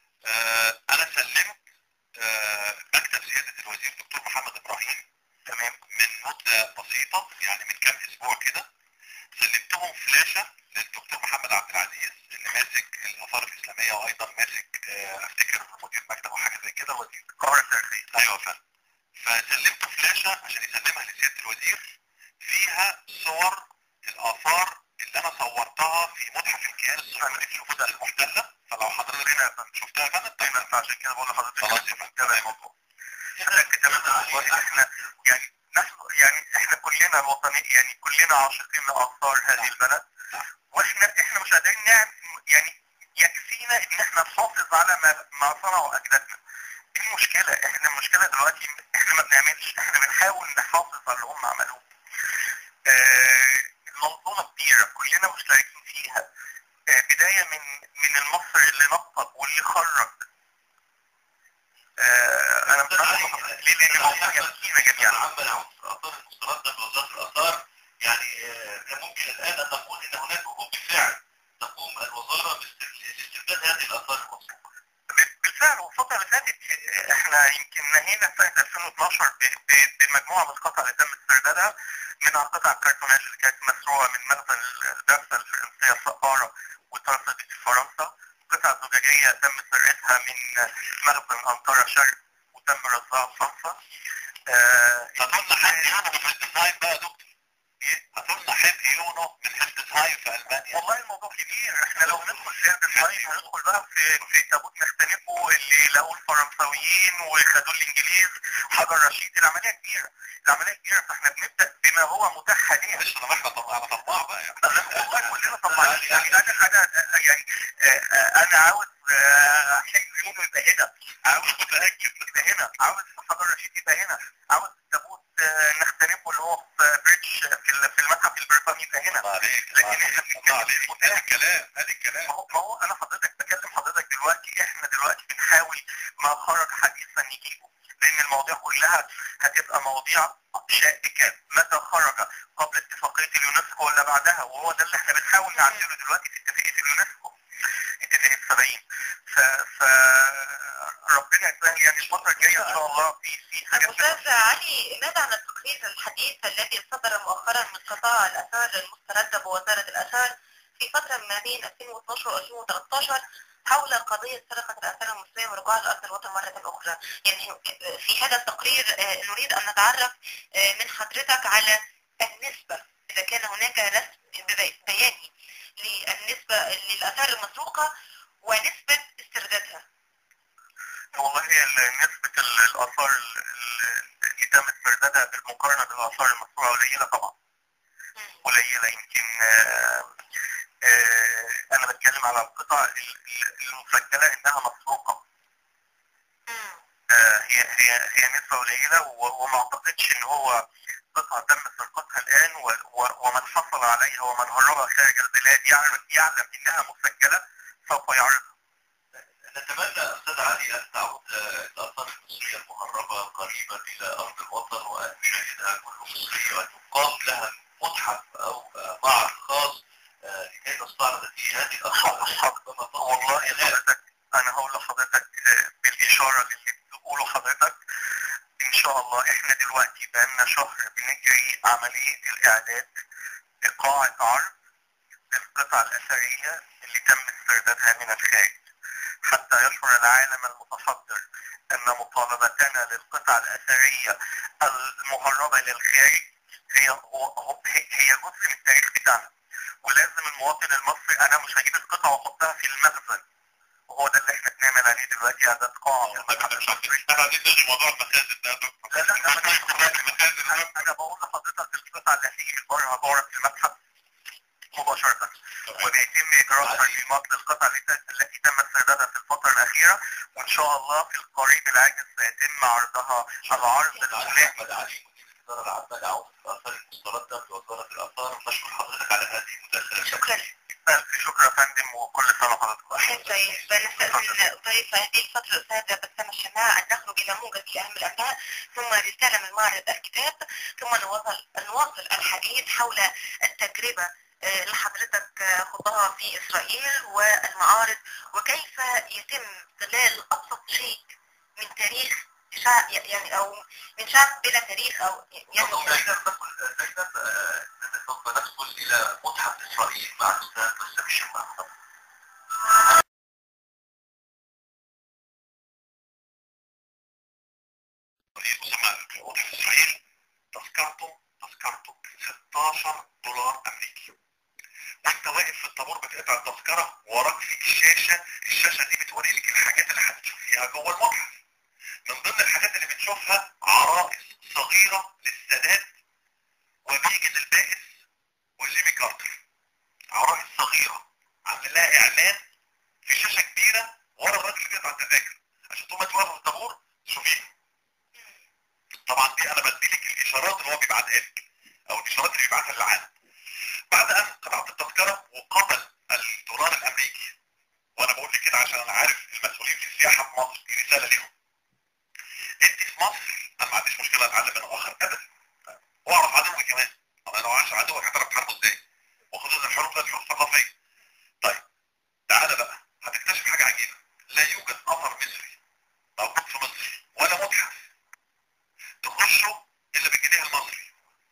آه انا سلمت آه مكتب سياده الوزير دكتور محمد ابراهيم تمام من مده بسيطه يعني من كام اسبوع كده سلمتهم فلاشه للدكتور محمد عبد العزيز اللي ماسك الاثار الاسلاميه وايضا ماسك آه افتكر مدير مكتب او حاجه زي كده وزير القاهرة التاريخية ايوه يا فندم فسلمته فلاشه عشان يسلمها لسياده الوزير فيها صور الاثار اللي انا صورتها في متحف الكيان الصهيوني في القدس المحتله فلو حضرتك هنا شفتها يا فندم طيب فعشان كده بقول لحضرتك خلاص يا فندم تابع الموضوع لكن كمان والله احنا يعني نحن يعني احنا كلنا الوطني يعني كلنا عاشقين لاثار هذه البلد واحنا احنا مش قادرين نعمل يعني يكفينا ان احنا نحافظ على ما ما صنعوا اجدادنا ايه المشكله احنا المشكله دلوقتي احنا ما بنعملش احنا بنحاول نحافظ على اللي هم عملوه آه المنظومه كبيره كلنا مشتركين فيها آه بدايه من من المصري اللي نطق واللي خرج آه انا مش عارف ليه لان الموضوع يكفينا جميعا عمل عن الاثار المسترده بوزاره الاثار يعني آه، ممكن الان ان نقول ان هناك حقوق بالفعل تقوم الوزاره باسترداد هذه الاثار المصروفه بالفعل والفترة اللي فاتت احنا يمكن نهينا سنة 2012 ب- ب- بمجموعة من القطع اللي تم استردادها منها قطع الكرتوناج اللي كانت مسروقة من مخزن الدرسة الفرنسية سقارة وترصدت في فرنسا قطع زجاجية تم سرقتها من مخزن أنقرة شرق وتم رصدها في فرنسا آه، هتقولنا حد يونو من هيلدسهايم بقى يا دكتور هتقولنا حد يونو من هيلدسهايم في المانيا والله الموضوع كبير احنا لو ندخل في هذا الحديث هندخل بقى في في تابوت نختنقه اللي لقوا الفرنساويين وخدوه الانجليز حجر رشيد العمليه كبيره العمليه كبيره فاحنا بنبدا بما هو متاح حاليا معلش انا احنا طب انا طماع بقى يعني والله كلنا طبعا يعني انا انا يعني آه، آه، انا عاوز آه، حلم يوم يبقى هنا عاوز متاكد يبقى هنا عاوز حجر رشيد يبقى هنا عاوز تابوت آه، نختنقه اللي هو في بريتش في ال- في المتحف البريطاني يبقى هنا الله عليك لكن الله احنا عليك الله عليك بنتكلم ادي الكلام ادي الكلام ما هو ما هو انا حضرتك بكلم حضرتك دلوقتي احنا دلوقتي بنحاول ما خرج حديثا نجيبه لان المواضيع كلها هتبقى مواضيع شائكة متى خرج قبل اتفاقية اليونسكو ولا بعدها وهو ده اللي احنا بنحاول نعدله دلوقتي في اتفاقية اليونسكو اتفاقية 70 ف, ف... ربنا يسهل يعني الفتره الجايه ان شاء الله في في حاجات أستاذ علي ماذا عن التقرير الحديث الذي صدر مؤخرا من قطاع الآثار المستردة بوزارة الآثار في فترة ما بين 2012 و 2013 حول قضية سرقة الآثار المصرية ورجوع لأرض الوطن مرة أخرى يعني في هذا التقرير آه، نريد أن نتعرف آه، من حضرتك على النسبة إذا كان هناك رسم بي- بياني للنسبة للآثار المسروقة ونسبة استردادها والله هي ال- نسبة ال- الآثار ال- ال- اللي تم استردادها بالمقارنة بالآثار المسروقة قليلة طبعا قليلة يمكن آه، آه، أنا بتكلم على القطع ال- ال- المسجلة إنها مسروقة مم. آه، هي هي هي نسبة قليلة و- وما أعتقدش إن هو قطعة تم سرقتها الآن و- و- ومن حصل عليها ومن هربها خارج البلاد يعلم يعلم إنها مسجلة سوف يعرضها نتمنى أستاذ علي أن تعود آه، الآثار المصرية المهربة قريبا إلى أرض الوطن وأن يشاهدها كل مصري وأن يقام لها متحف أو آه، معرض خاص آه، لكي نستعرض فيه هذه الآثار التي ربما تظهر والله في الإعلام. حضرتك انا هقول لحضرتك آه، بالاشاره اللي بتقوله حضرتك ان شاء الله احنا دلوقتي بقالنا شهر بنجري عمليه الاعداد لقاعه عرض للقطع الاثريه اللي تم استردادها من الخارج حتى يشعر العالم المتحضر ان مطالبتنا للقطع الاثريه المهربه للخارج هي هو- هي جزء من التاريخ بتاعنا ولازم المواطن المصري انا مش هجيب القطعه واحطها في المخزن وهو ده اللي احنا بنعمل عليه دلوقتي اعداد قاعه في المتحف المصري احنا عايزين نلغي موضوع المخازن ده يا دكتور. لا لا انا المخازن انا أنا بقول لحضرتك القطعه اللي هتيجي من بره هتعرض في المتحف مباشره وبيتم اجراء ترجمات للقطع التي التي تم استردادها في الفتره الاخيره وان شاء الله في القريب العاجل سيتم عرضها العرض علي الفلاني احمد علي مدير الاداره العامه لعوده الاثار المسترده بوزاره الاثار نشكر حضرتك على هذه المداخله شكرا الف شكر يا فندم وكل سنه وحضرتك وحيد طيب نستأذن ضيف هذه الفترة الأستاذة بسام الشماع أن نخرج إلى موجز لأهم الأنباء ثم رسالة من معرض الكتاب ثم نواصل نواصل الحديث حول التجربة آه، لحضرتك آه، خطها في إسرائيل والمعارض وكيف يتم استغلال أبسط شيء من تاريخ شعب يعني أو من شعب بلا تاريخ أو يعني زينب ندخل زينب آه، سوف ندخل الى متحف اسرائيل مع الاستاذ بسام الشماع يسمى متحف اسرائيل تذكرته تذكرته 16 دولار امريكي وانت واقف في الطابور بتقطع التذكره وراك في الشاشه الشاشه دي بتوري لك الحاجات اللي هتشوفيها جوه المتحف من ضمن الحاجات اللي بتشوفها عرائس صغيره للسادات وبيجن البائس وجيمي كارتر عرائس صغيره عامل لها اعلان في شاشه كبيره ورا الراجل اللي بيقطع التذاكر عشان طول ما انت واقف في الطابور تشوفيها طبعا دي انا بدي لك الاشارات اللي هو بيبعتها لك او الاشارات اللي بيبعتها للعالم بعد ان قطعت التذكره وقبل الدولار الامريكي وانا بقول لك كده عشان انا عارف المسؤولين في السياحه في مصر دي رساله ليهم انت في مصر انا ما عنديش مشكله اتعلم من اخر ابدا واعرف عدوي كمان انا لو عايش عدوك هتعرف تحاربه ازاي وخصوصا الحروب ده الحروب ثقافيه طيب تعالى بقى هتكتشف حاجه عجيبه لا يوجد اثر مصري موجود في مصر ولا متحف تخشه الا بالجنيه المصري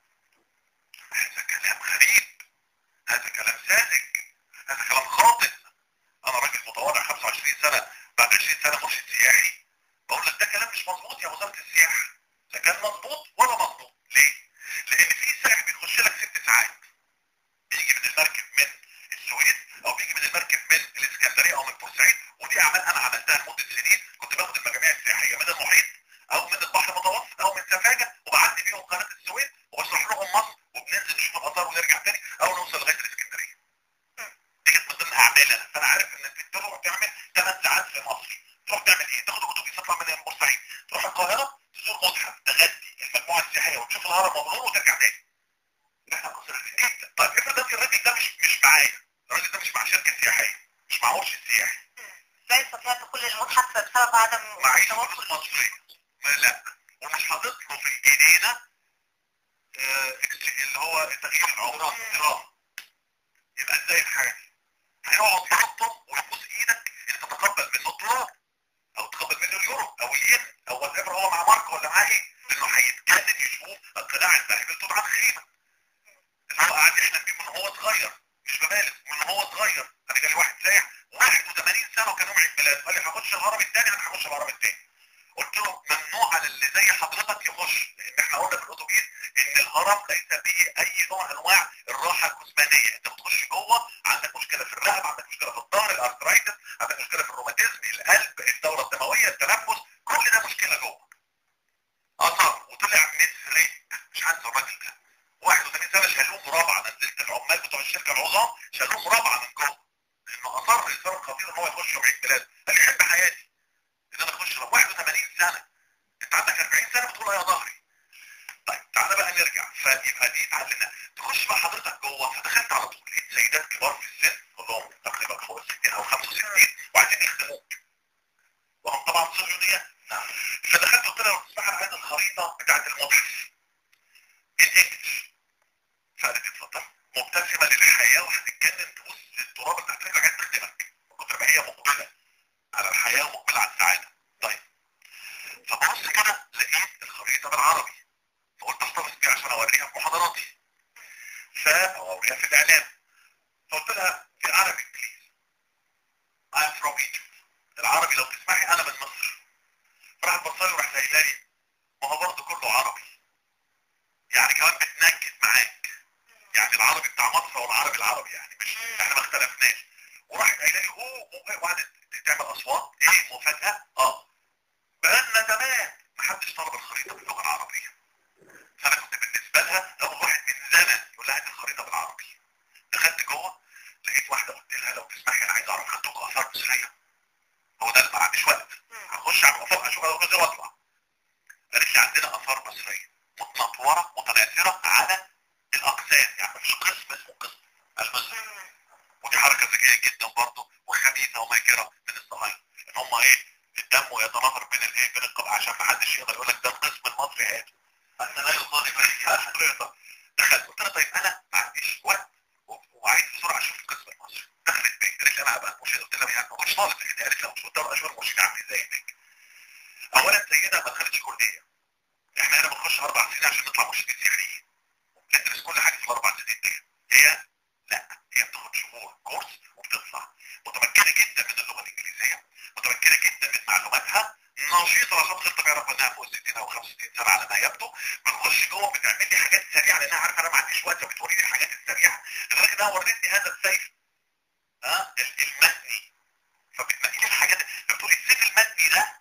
هذا كلام غريب هذا كلام ساذج هذا كلام خاطئ انا راجل متواضع 25 سنه بعد 20 سنه مرشد سياحي بقول لك ده كلام مش مظبوط يا وزاره السياحه لا كان مظبوط ولا مظبوط ليه؟ لان في سائح بيخش لك ست ساعات بيجي من المركب من السويس او بيجي من المركب من الاسكندريه او من بورسعيد ودي اعمال انا عملتها لمده سنين كنت باخد المجاميع السياحيه من المحيط او من البحر المتوسط او من سفاجه وبعدي بيهم قناه السويس وبشرح لهم مصر وبننزل نشوف الاثار ونرجع تاني او نوصل لغايه الاسكندريه. دي كانت من ضمن اعمالنا فانا عارف ان انت تروح تعمل 8 ساعات في مصر تروح تعمل ايه؟ تاخد اتوبيس تطلع من بورسعيد تروح القاهره تزور متحف تغدي المجموعه السياحيه وتشوف الهرم مبرور وترجع تاني. احنا قصيرين جدا طيب افرض انت الراجل ده مش مش معايا الراجل ده مش مع شركه سياحيه مش مع مرشد سياحي لا يستطيع دخول المتحف بسبب عدم معيش التوفر فلوس مصرية ما لا ومش حاطط له في الجنينة آه، إكس- اللي هو تغيير العمرة استيراد يبقى ازاي الحاجة دي؟ هيقعد يحطم ويبوس ايدك انت تتقبل منه دولار او تقبل منه اليورو سي ان او الابر هو مع مارك ولا معاه ايه انه هيتجنن يشوف القناع الذهبي لتوت عنخ امون اللي هو قاعد يحلم بيه من هو صغير مش ببالغ من هو صغير انا جالي واحد سايح 81 سنه وكان يوم عيد ميلاده قال لي هخش الهرم الثاني انا هخش الهرم الثاني قلت له ممنوع على اللي زي حضرتك يخش لان احنا قلنا في الاتوبيس ان الهرم ليس به اي نوع من انواع الراحه الجسمانيه انت بتخش جوه عندك مشكله في الرقبه عندك مشكله في الظهر الارثرايتس عندك مشكله في الروماتيزم القلب الدوره الدمويه التنفس كل ده مشكله جوه اثر وطلع مصري مش عارف الراجل ده 81 سنه شالوه مرابعه نزلت العمال بتوع الشركه العظام شالوه مرابعه من جوه لانه اصر اصرار خطير ان هو يخش يوم عيد ميلاده قال لي احب حياتي ان انا اخش 81 سنه انت عندك 40 سنه بتقول يا ظهري طيب تعالى بقى نرجع فيبقى دي اتعلمنا تخش بقى حضرتك جوه فدخلت على طول لقيت سيدات كبار في السن كلهم تقريبا فوق ال 60 او 65 وعايزين يخدموك وهم طبعا صهيونيات نعم فدخلت قلت لها لو تسمح انا عايز الخريطه بتاعت المتحف الانجلش فقالت لي اتفضل مبتسمه للحياه وهتتجنن تبص التراب اللي تحت رجلك عايز تخدمك من كتر ما هي مقبله على الحياه ومقبله على السعاده طيب فببص كده لقيت الخريطه بالعربي فقلت احتفظ بيها عشان اوريها في محاضراتي فاوريها في الاعلام فقلت لها في عربي بليز I'm from Egypt العربي لو تسمحي انا من مصر راح بصلي وراح قايله لي ما هو برضه كله عربي يعني كمان بتنكد معاك يعني العربي بتاع مصر هو العربي العربي يعني مش احنا ما اختلفناش وراحت قايله لي اوه وقعدت تعمل اصوات ايه مفاجاه اه بقالنا زمان محدش طلب الخريطه باللغه العربيه فانا كنت بالنسبه لها اول واحد من زمن يقول لها دي الخريطه بالعربي دخلت جوه لقيت واحده قلت لها لو تسمحي انا عايز اعرف عندكم اثار مصريه هو ده ما عنديش وقت هخش على الاثار اشوف انا واطلع قالت لي عندنا اثار مصريه متنطوره متناثره على الاقسام يعني مفيش قسم اسمه قسم المصري ودي حركه ذكيه جدا برضه وخبيثه وماكره من الصهاينه ان هم ايه الدم يتناثر بين الايه بين القبع عشان ما حدش يقدر يقول لك ده القسم المصري هاته انا لا يصادق الخريطه دخلت قلت لها طيب انا ما عنديش وقت وعايز بسرعه اشوف القسم المصري دخلت بيت قالت لي انا هبقى مرشد قلت لها يعني ما كنتش طالب في قالت لي مش قلت لها اشهر مرشد عامل ازاي هناك اولا سيدة ما دخلتش كليه احنا هنا بنخش اربع سنين عشان نطلع مرشدين سحريين ندرس كل حاجه في الاربع سنين دي هي لا هي بتاخد شهور كورس وبتطلع متمكنه جدا من اللغه الانجليزيه متمكنه جدا من معلوماتها نشيطه عشان خطه بيعرف انها فوق 60 او 65 سنه على ما يبدو بنخش جوه بتعمل لي حاجات سريعه لانها عارفه انا ما عنديش وقت فبتوريني الحاجات السريعه لدرجه انها ورتني هذا السيف ها المتني فبتنقي لي الحاجات بتقول السيف المتني ده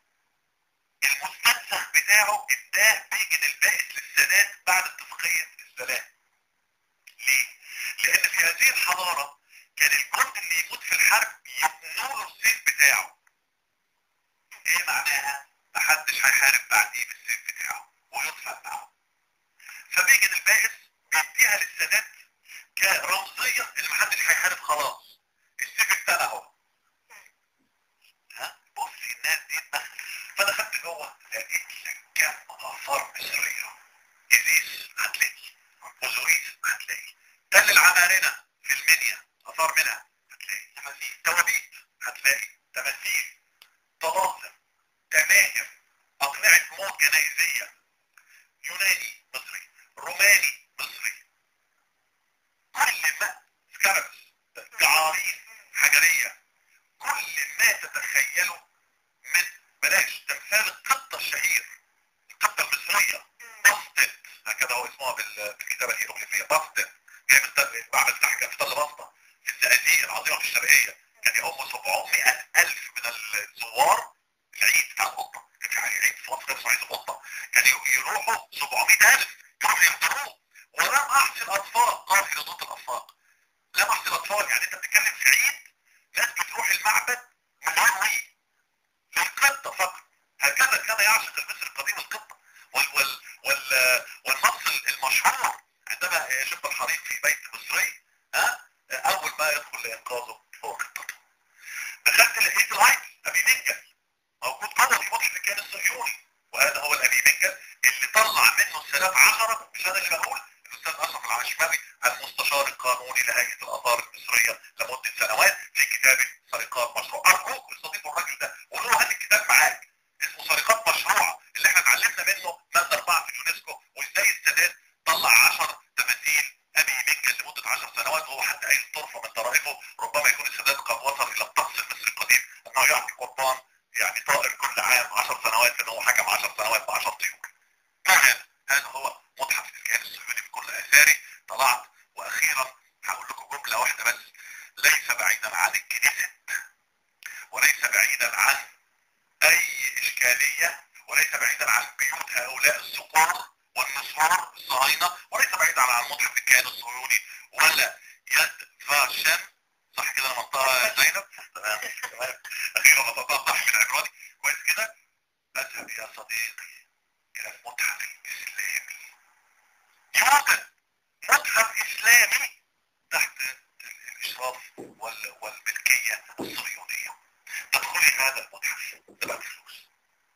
المستنسخ بتاعه اداه بيجن البائس للسادات بعد اتفاقيه السلام ليه؟ لان في هذه الحضاره كان الجند اللي يموت في الحرب يبنوا له السيف بتاعه ايه معناها؟ محدش هيحارب بعديه بالسيف بتاعه ويدفن معه فبيجن البائس بيديها للسادات كرمزيه ان محدش هيحارب خلاص السيف بتاعنا اهو ها بصي الناس دي دماغ فدخلت جوه لقيت لك كم اثار مصريه ازيس هتلاقي وزوريس هتلاقي تل العمارنه في المنيا اثار منها هتلاقي تماثيل توابيت هتلاقي تماثيل طلاسم تماهم اقنعه موت جنائزيه يوناني مصري روماني مصري كل ما سكاربس جعارين حجريه كل ما تتخيله من بلاش تمثال القطة الشهير القطة المصرية بسطت هكذا هو اسمها بال- بالكتابة الهيروغليفية بسطت جاي من تل- بعمل تحكي في تل بسطة في الزقازيق العظيمة في الشرقية كان يقوم 700 ألف من الزوار العيد بتاع القطة كان في عيد في مصر اسمه عيد القطة كان يروحوا 700 ألف يروحوا يحضروه ولم أحسن أطفال قال هيرودوت الأفاق لم أحسن أطفال يعني أنت بتتكلم في عيد ناس بتروح المعبد من غير وعي للقطة فقط هكذا كان يعشق المصري القديم القطة وال وال وال والنص المشهور عندما يشق الحريق في بيت مصري ها اول ما يدخل لانقاذه هو قطته دخلت لقيت العين ابي منجل موجود قدر في ماتش الكيان الصهيوني وهذا هو الابي منجل اللي طلع منه الثلاث عشرة مش انا اللي بقول الاستاذ اشرف العشماوي المستشار القانوني لهيئه الاثار المصريه لمده سنوات في كتابه سرقات مشروع ارجوك استضيفوا الراجل ده وقولوا له هات الكتاب معاك اسمه سرقات انه يعطي قربان يعني طائر كل عام 10 سنوات انه هو حكم 10 سنوات ب 10 طيور ما هذا هذا هو متحف الكيان الصهيوني بكل اثاره طلعت واخيرا هقول لكم جمله واحده بس ليس بعيدا عن الكنيسة وليس بعيدا عن اي اشكالية وليس بعيدا عن بيوت هؤلاء الصقور والنصار الصهاينة وليس بعيدا عن متحف الكيان الصهيوني ولا يد فاشن صح كده انا منطقة زينب تمام تمام اخيرا نتطرح من عنواني كويس كده اذهب يا صديقي الى المتحف الاسلامي يوجد متحف اسلامي تحت الاشراف وال- والملكية الصهيونية تدخلي هذا المتحف تبقى بفلوس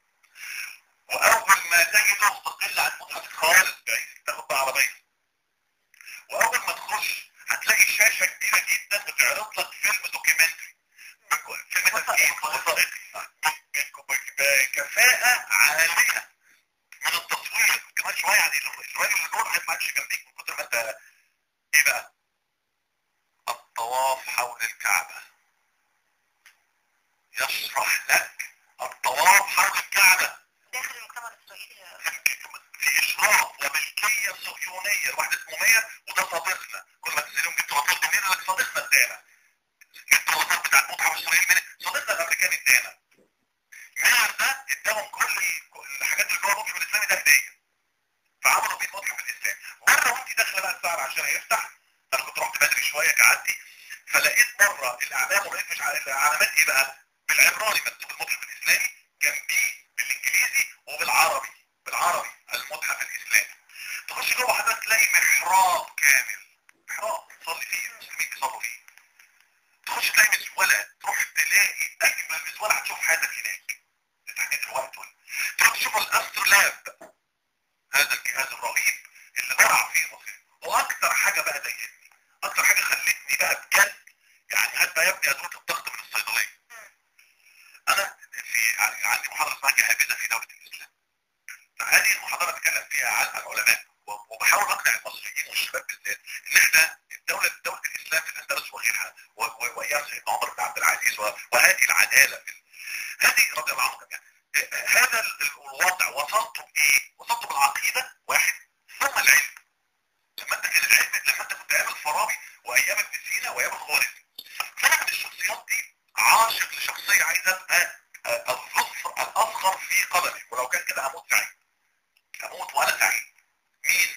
واول ما تجي تستقل عن المتحف خالص بعيد تاخد بقى عربية واول ما تخش هتلاقي شاشة كبيرة جدا بتعرض لك فيلم دوكيومنتري بك- فيلم تسجيل وثائقي بك- بكفاءة عالية من التصوير كمان شوية يعني الراجل اللي دول ما عادش جنبيك من كتر ما انت ايه بقى الطواف حول الكعبة يشرح لك الطواف حول الكعبة داخل المجتمع الاسرائيلي في اشراف وملكية صهيونية الواحد اسمه مير وده صديقنا كل ما تسألهم جبت وثيق منين يقول لك صديقنا ادانا جبت الوثيق بتاع المتحف الاسرائيلي منين صديقنا الامريكاني ادانا مير ده اداهم كل كل الحاجات اللي جوه المتحف الاسلامي ده هدية فعملوا بيه المتحف الاسلامي مرة وانت داخله بقى الساعة عشان يفتح انا كنت رحت بدري شوية كعدي فلقيت مرة الاعلام ولقيت مش عارف العلامات ايه بقى بالعبراني مكتوب المتحف الاسلامي جنبيه بالانجليزي وبالعربي بالعربي المتحف الاسلامي تخش جوه حضرتك تلاقي محراب كامل محراب تصلي فيه المسلمين بيصلوا فيه تخش تلاقي مسولة تروح تلاقي اجمل مسولة هتشوف حياتك هناك لتحديد الوقت وال- تروح تشوف الاسترلاب هذا الجهاز الرهيب اللي ضرع فيه مصير واكتر حاجة بقى ضايقتني اكتر حاجة خلتني بقى بجد يعني هات بقى يا ابني ادوات الضغط من الصيدلية انا في يعني عندي محاضرة اسمها جهابذة في دولة الاسلام فهذه المحاضرة بتكلم فيها عن العلماء و- وبحاول اقنع المصريين والشباب بالذات ان احنا الدولة دولة الاسلام في الاندلس وغيرها و- و- وايام سيدنا عمر بن عبد العزيز و- وهذه العدالة في ال- هذه رضي الله عنهم جميعا آه، هذا ال- الوضع وصلت بايه؟ وصلت بالعقيدة واحد ثم العلم لما انت كان العلم لما انت كنت ايام الفارابي وايام ابن سينا وايام الخوارزمي فانا من الشخصيات دي عاشق لشخصية عايزة ابقى آه، الظفر الاصغر في قدمي ولو كان كده اموت سعيد اموت وانا سعيد مين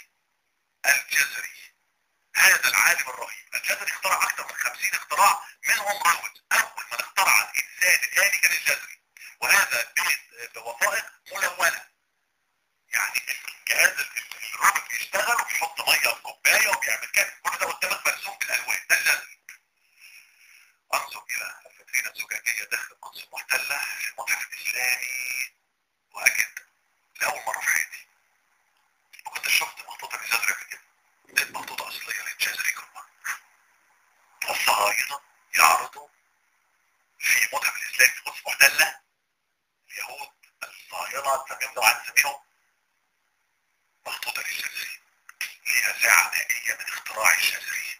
الجزري هذا العالم الرهيب الجزري اخترع اكثر من خمسين اختراع منهم روت اول من اخترع الانسان الالي كان الجزري وهذا ب- بوثائق ملونة يعني الجهاز ال- ال- الروبوت بيشتغل وبيحط ميه في كوبايه وبيعمل كده كل ده قدامك مرسوم بالالوان ده الجزري انظر الى الفترين الزجاجيه داخل منصب محتله في المتحف الاسلامي واجد لاول مره في حياتي وكنت شفت مخطوطه للجزري قبل كده لقيت مخطوطه اصليه للجزري جوه الصهاينه يعرضوا في متحف الاسلامي في قدس محتله اليهود الصهاينه تسميهم لو عايز تسميهم مخطوطه للجزري ليها ساعه نهائيه من اختراع الجزري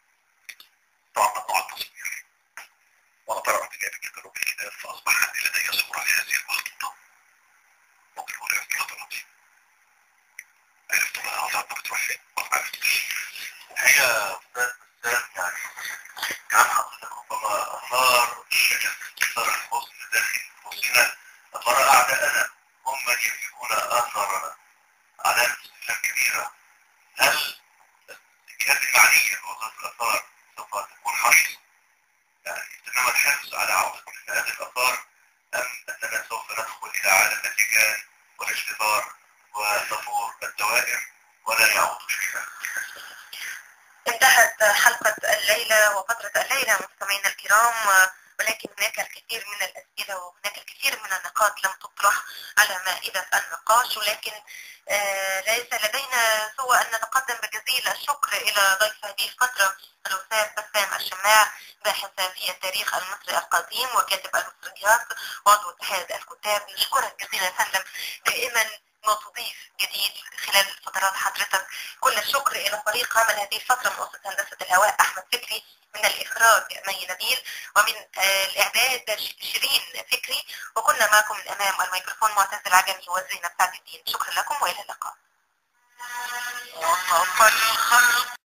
طبعا ممنوع التصوير وانا طبعا رحت جايب الكتالوج الكتاب فاصبح عندي لدي صوره لهذه المخطوطه ممكن اوريها في حضراتي عرفت بقى اصعب ما بتروح فين ما عرفتش هي أستاذ بسام يعني كان حضرتك ربما أثار أثار الحزن داخل نفوسنا أثار أعداءنا هم من يملكون آثارنا علامة استفهام كبيرة هل الجهات المعنية بوظائف الآثار سوف تكون حريصة يعني تمام الحرص على عودة مثل هذه الآثار أم أننا سوف ندخل إلى عالم الاتجاه والاشتهار وتفور الدوائر ولا يعود شيئا انتهت حلقة الليلة وفترة الليلة مستمعينا الكرام ولكن هناك الكثير من الأسئلة وهناك الكثير من النقاط لم تطرح على مائدة النقاش ولكن آه، ليس لدينا سوى أن نتقدم بجزيل الشكر إلى ضيف هذه الفترة الأستاذ بسام الشماع باحث في التاريخ المصري القديم وكاتب المصريات وعضو اتحاد الكتاب نشكرك جزيلا يا فندم دائما ما تضيف جديد خلال فترات حضرتك كل الشكر إلى فريق عمل هذه الفترة مؤسسة هندسة الهواء أحمد فكري من الإخراج مي نبيل ومن آه، الإعداد ش- شيرين فكري وكنا معكم من أمام الميكروفون معتز العجمي وزينب سعد الدين شكرا لكم وإلى اللقاء وصف الخلق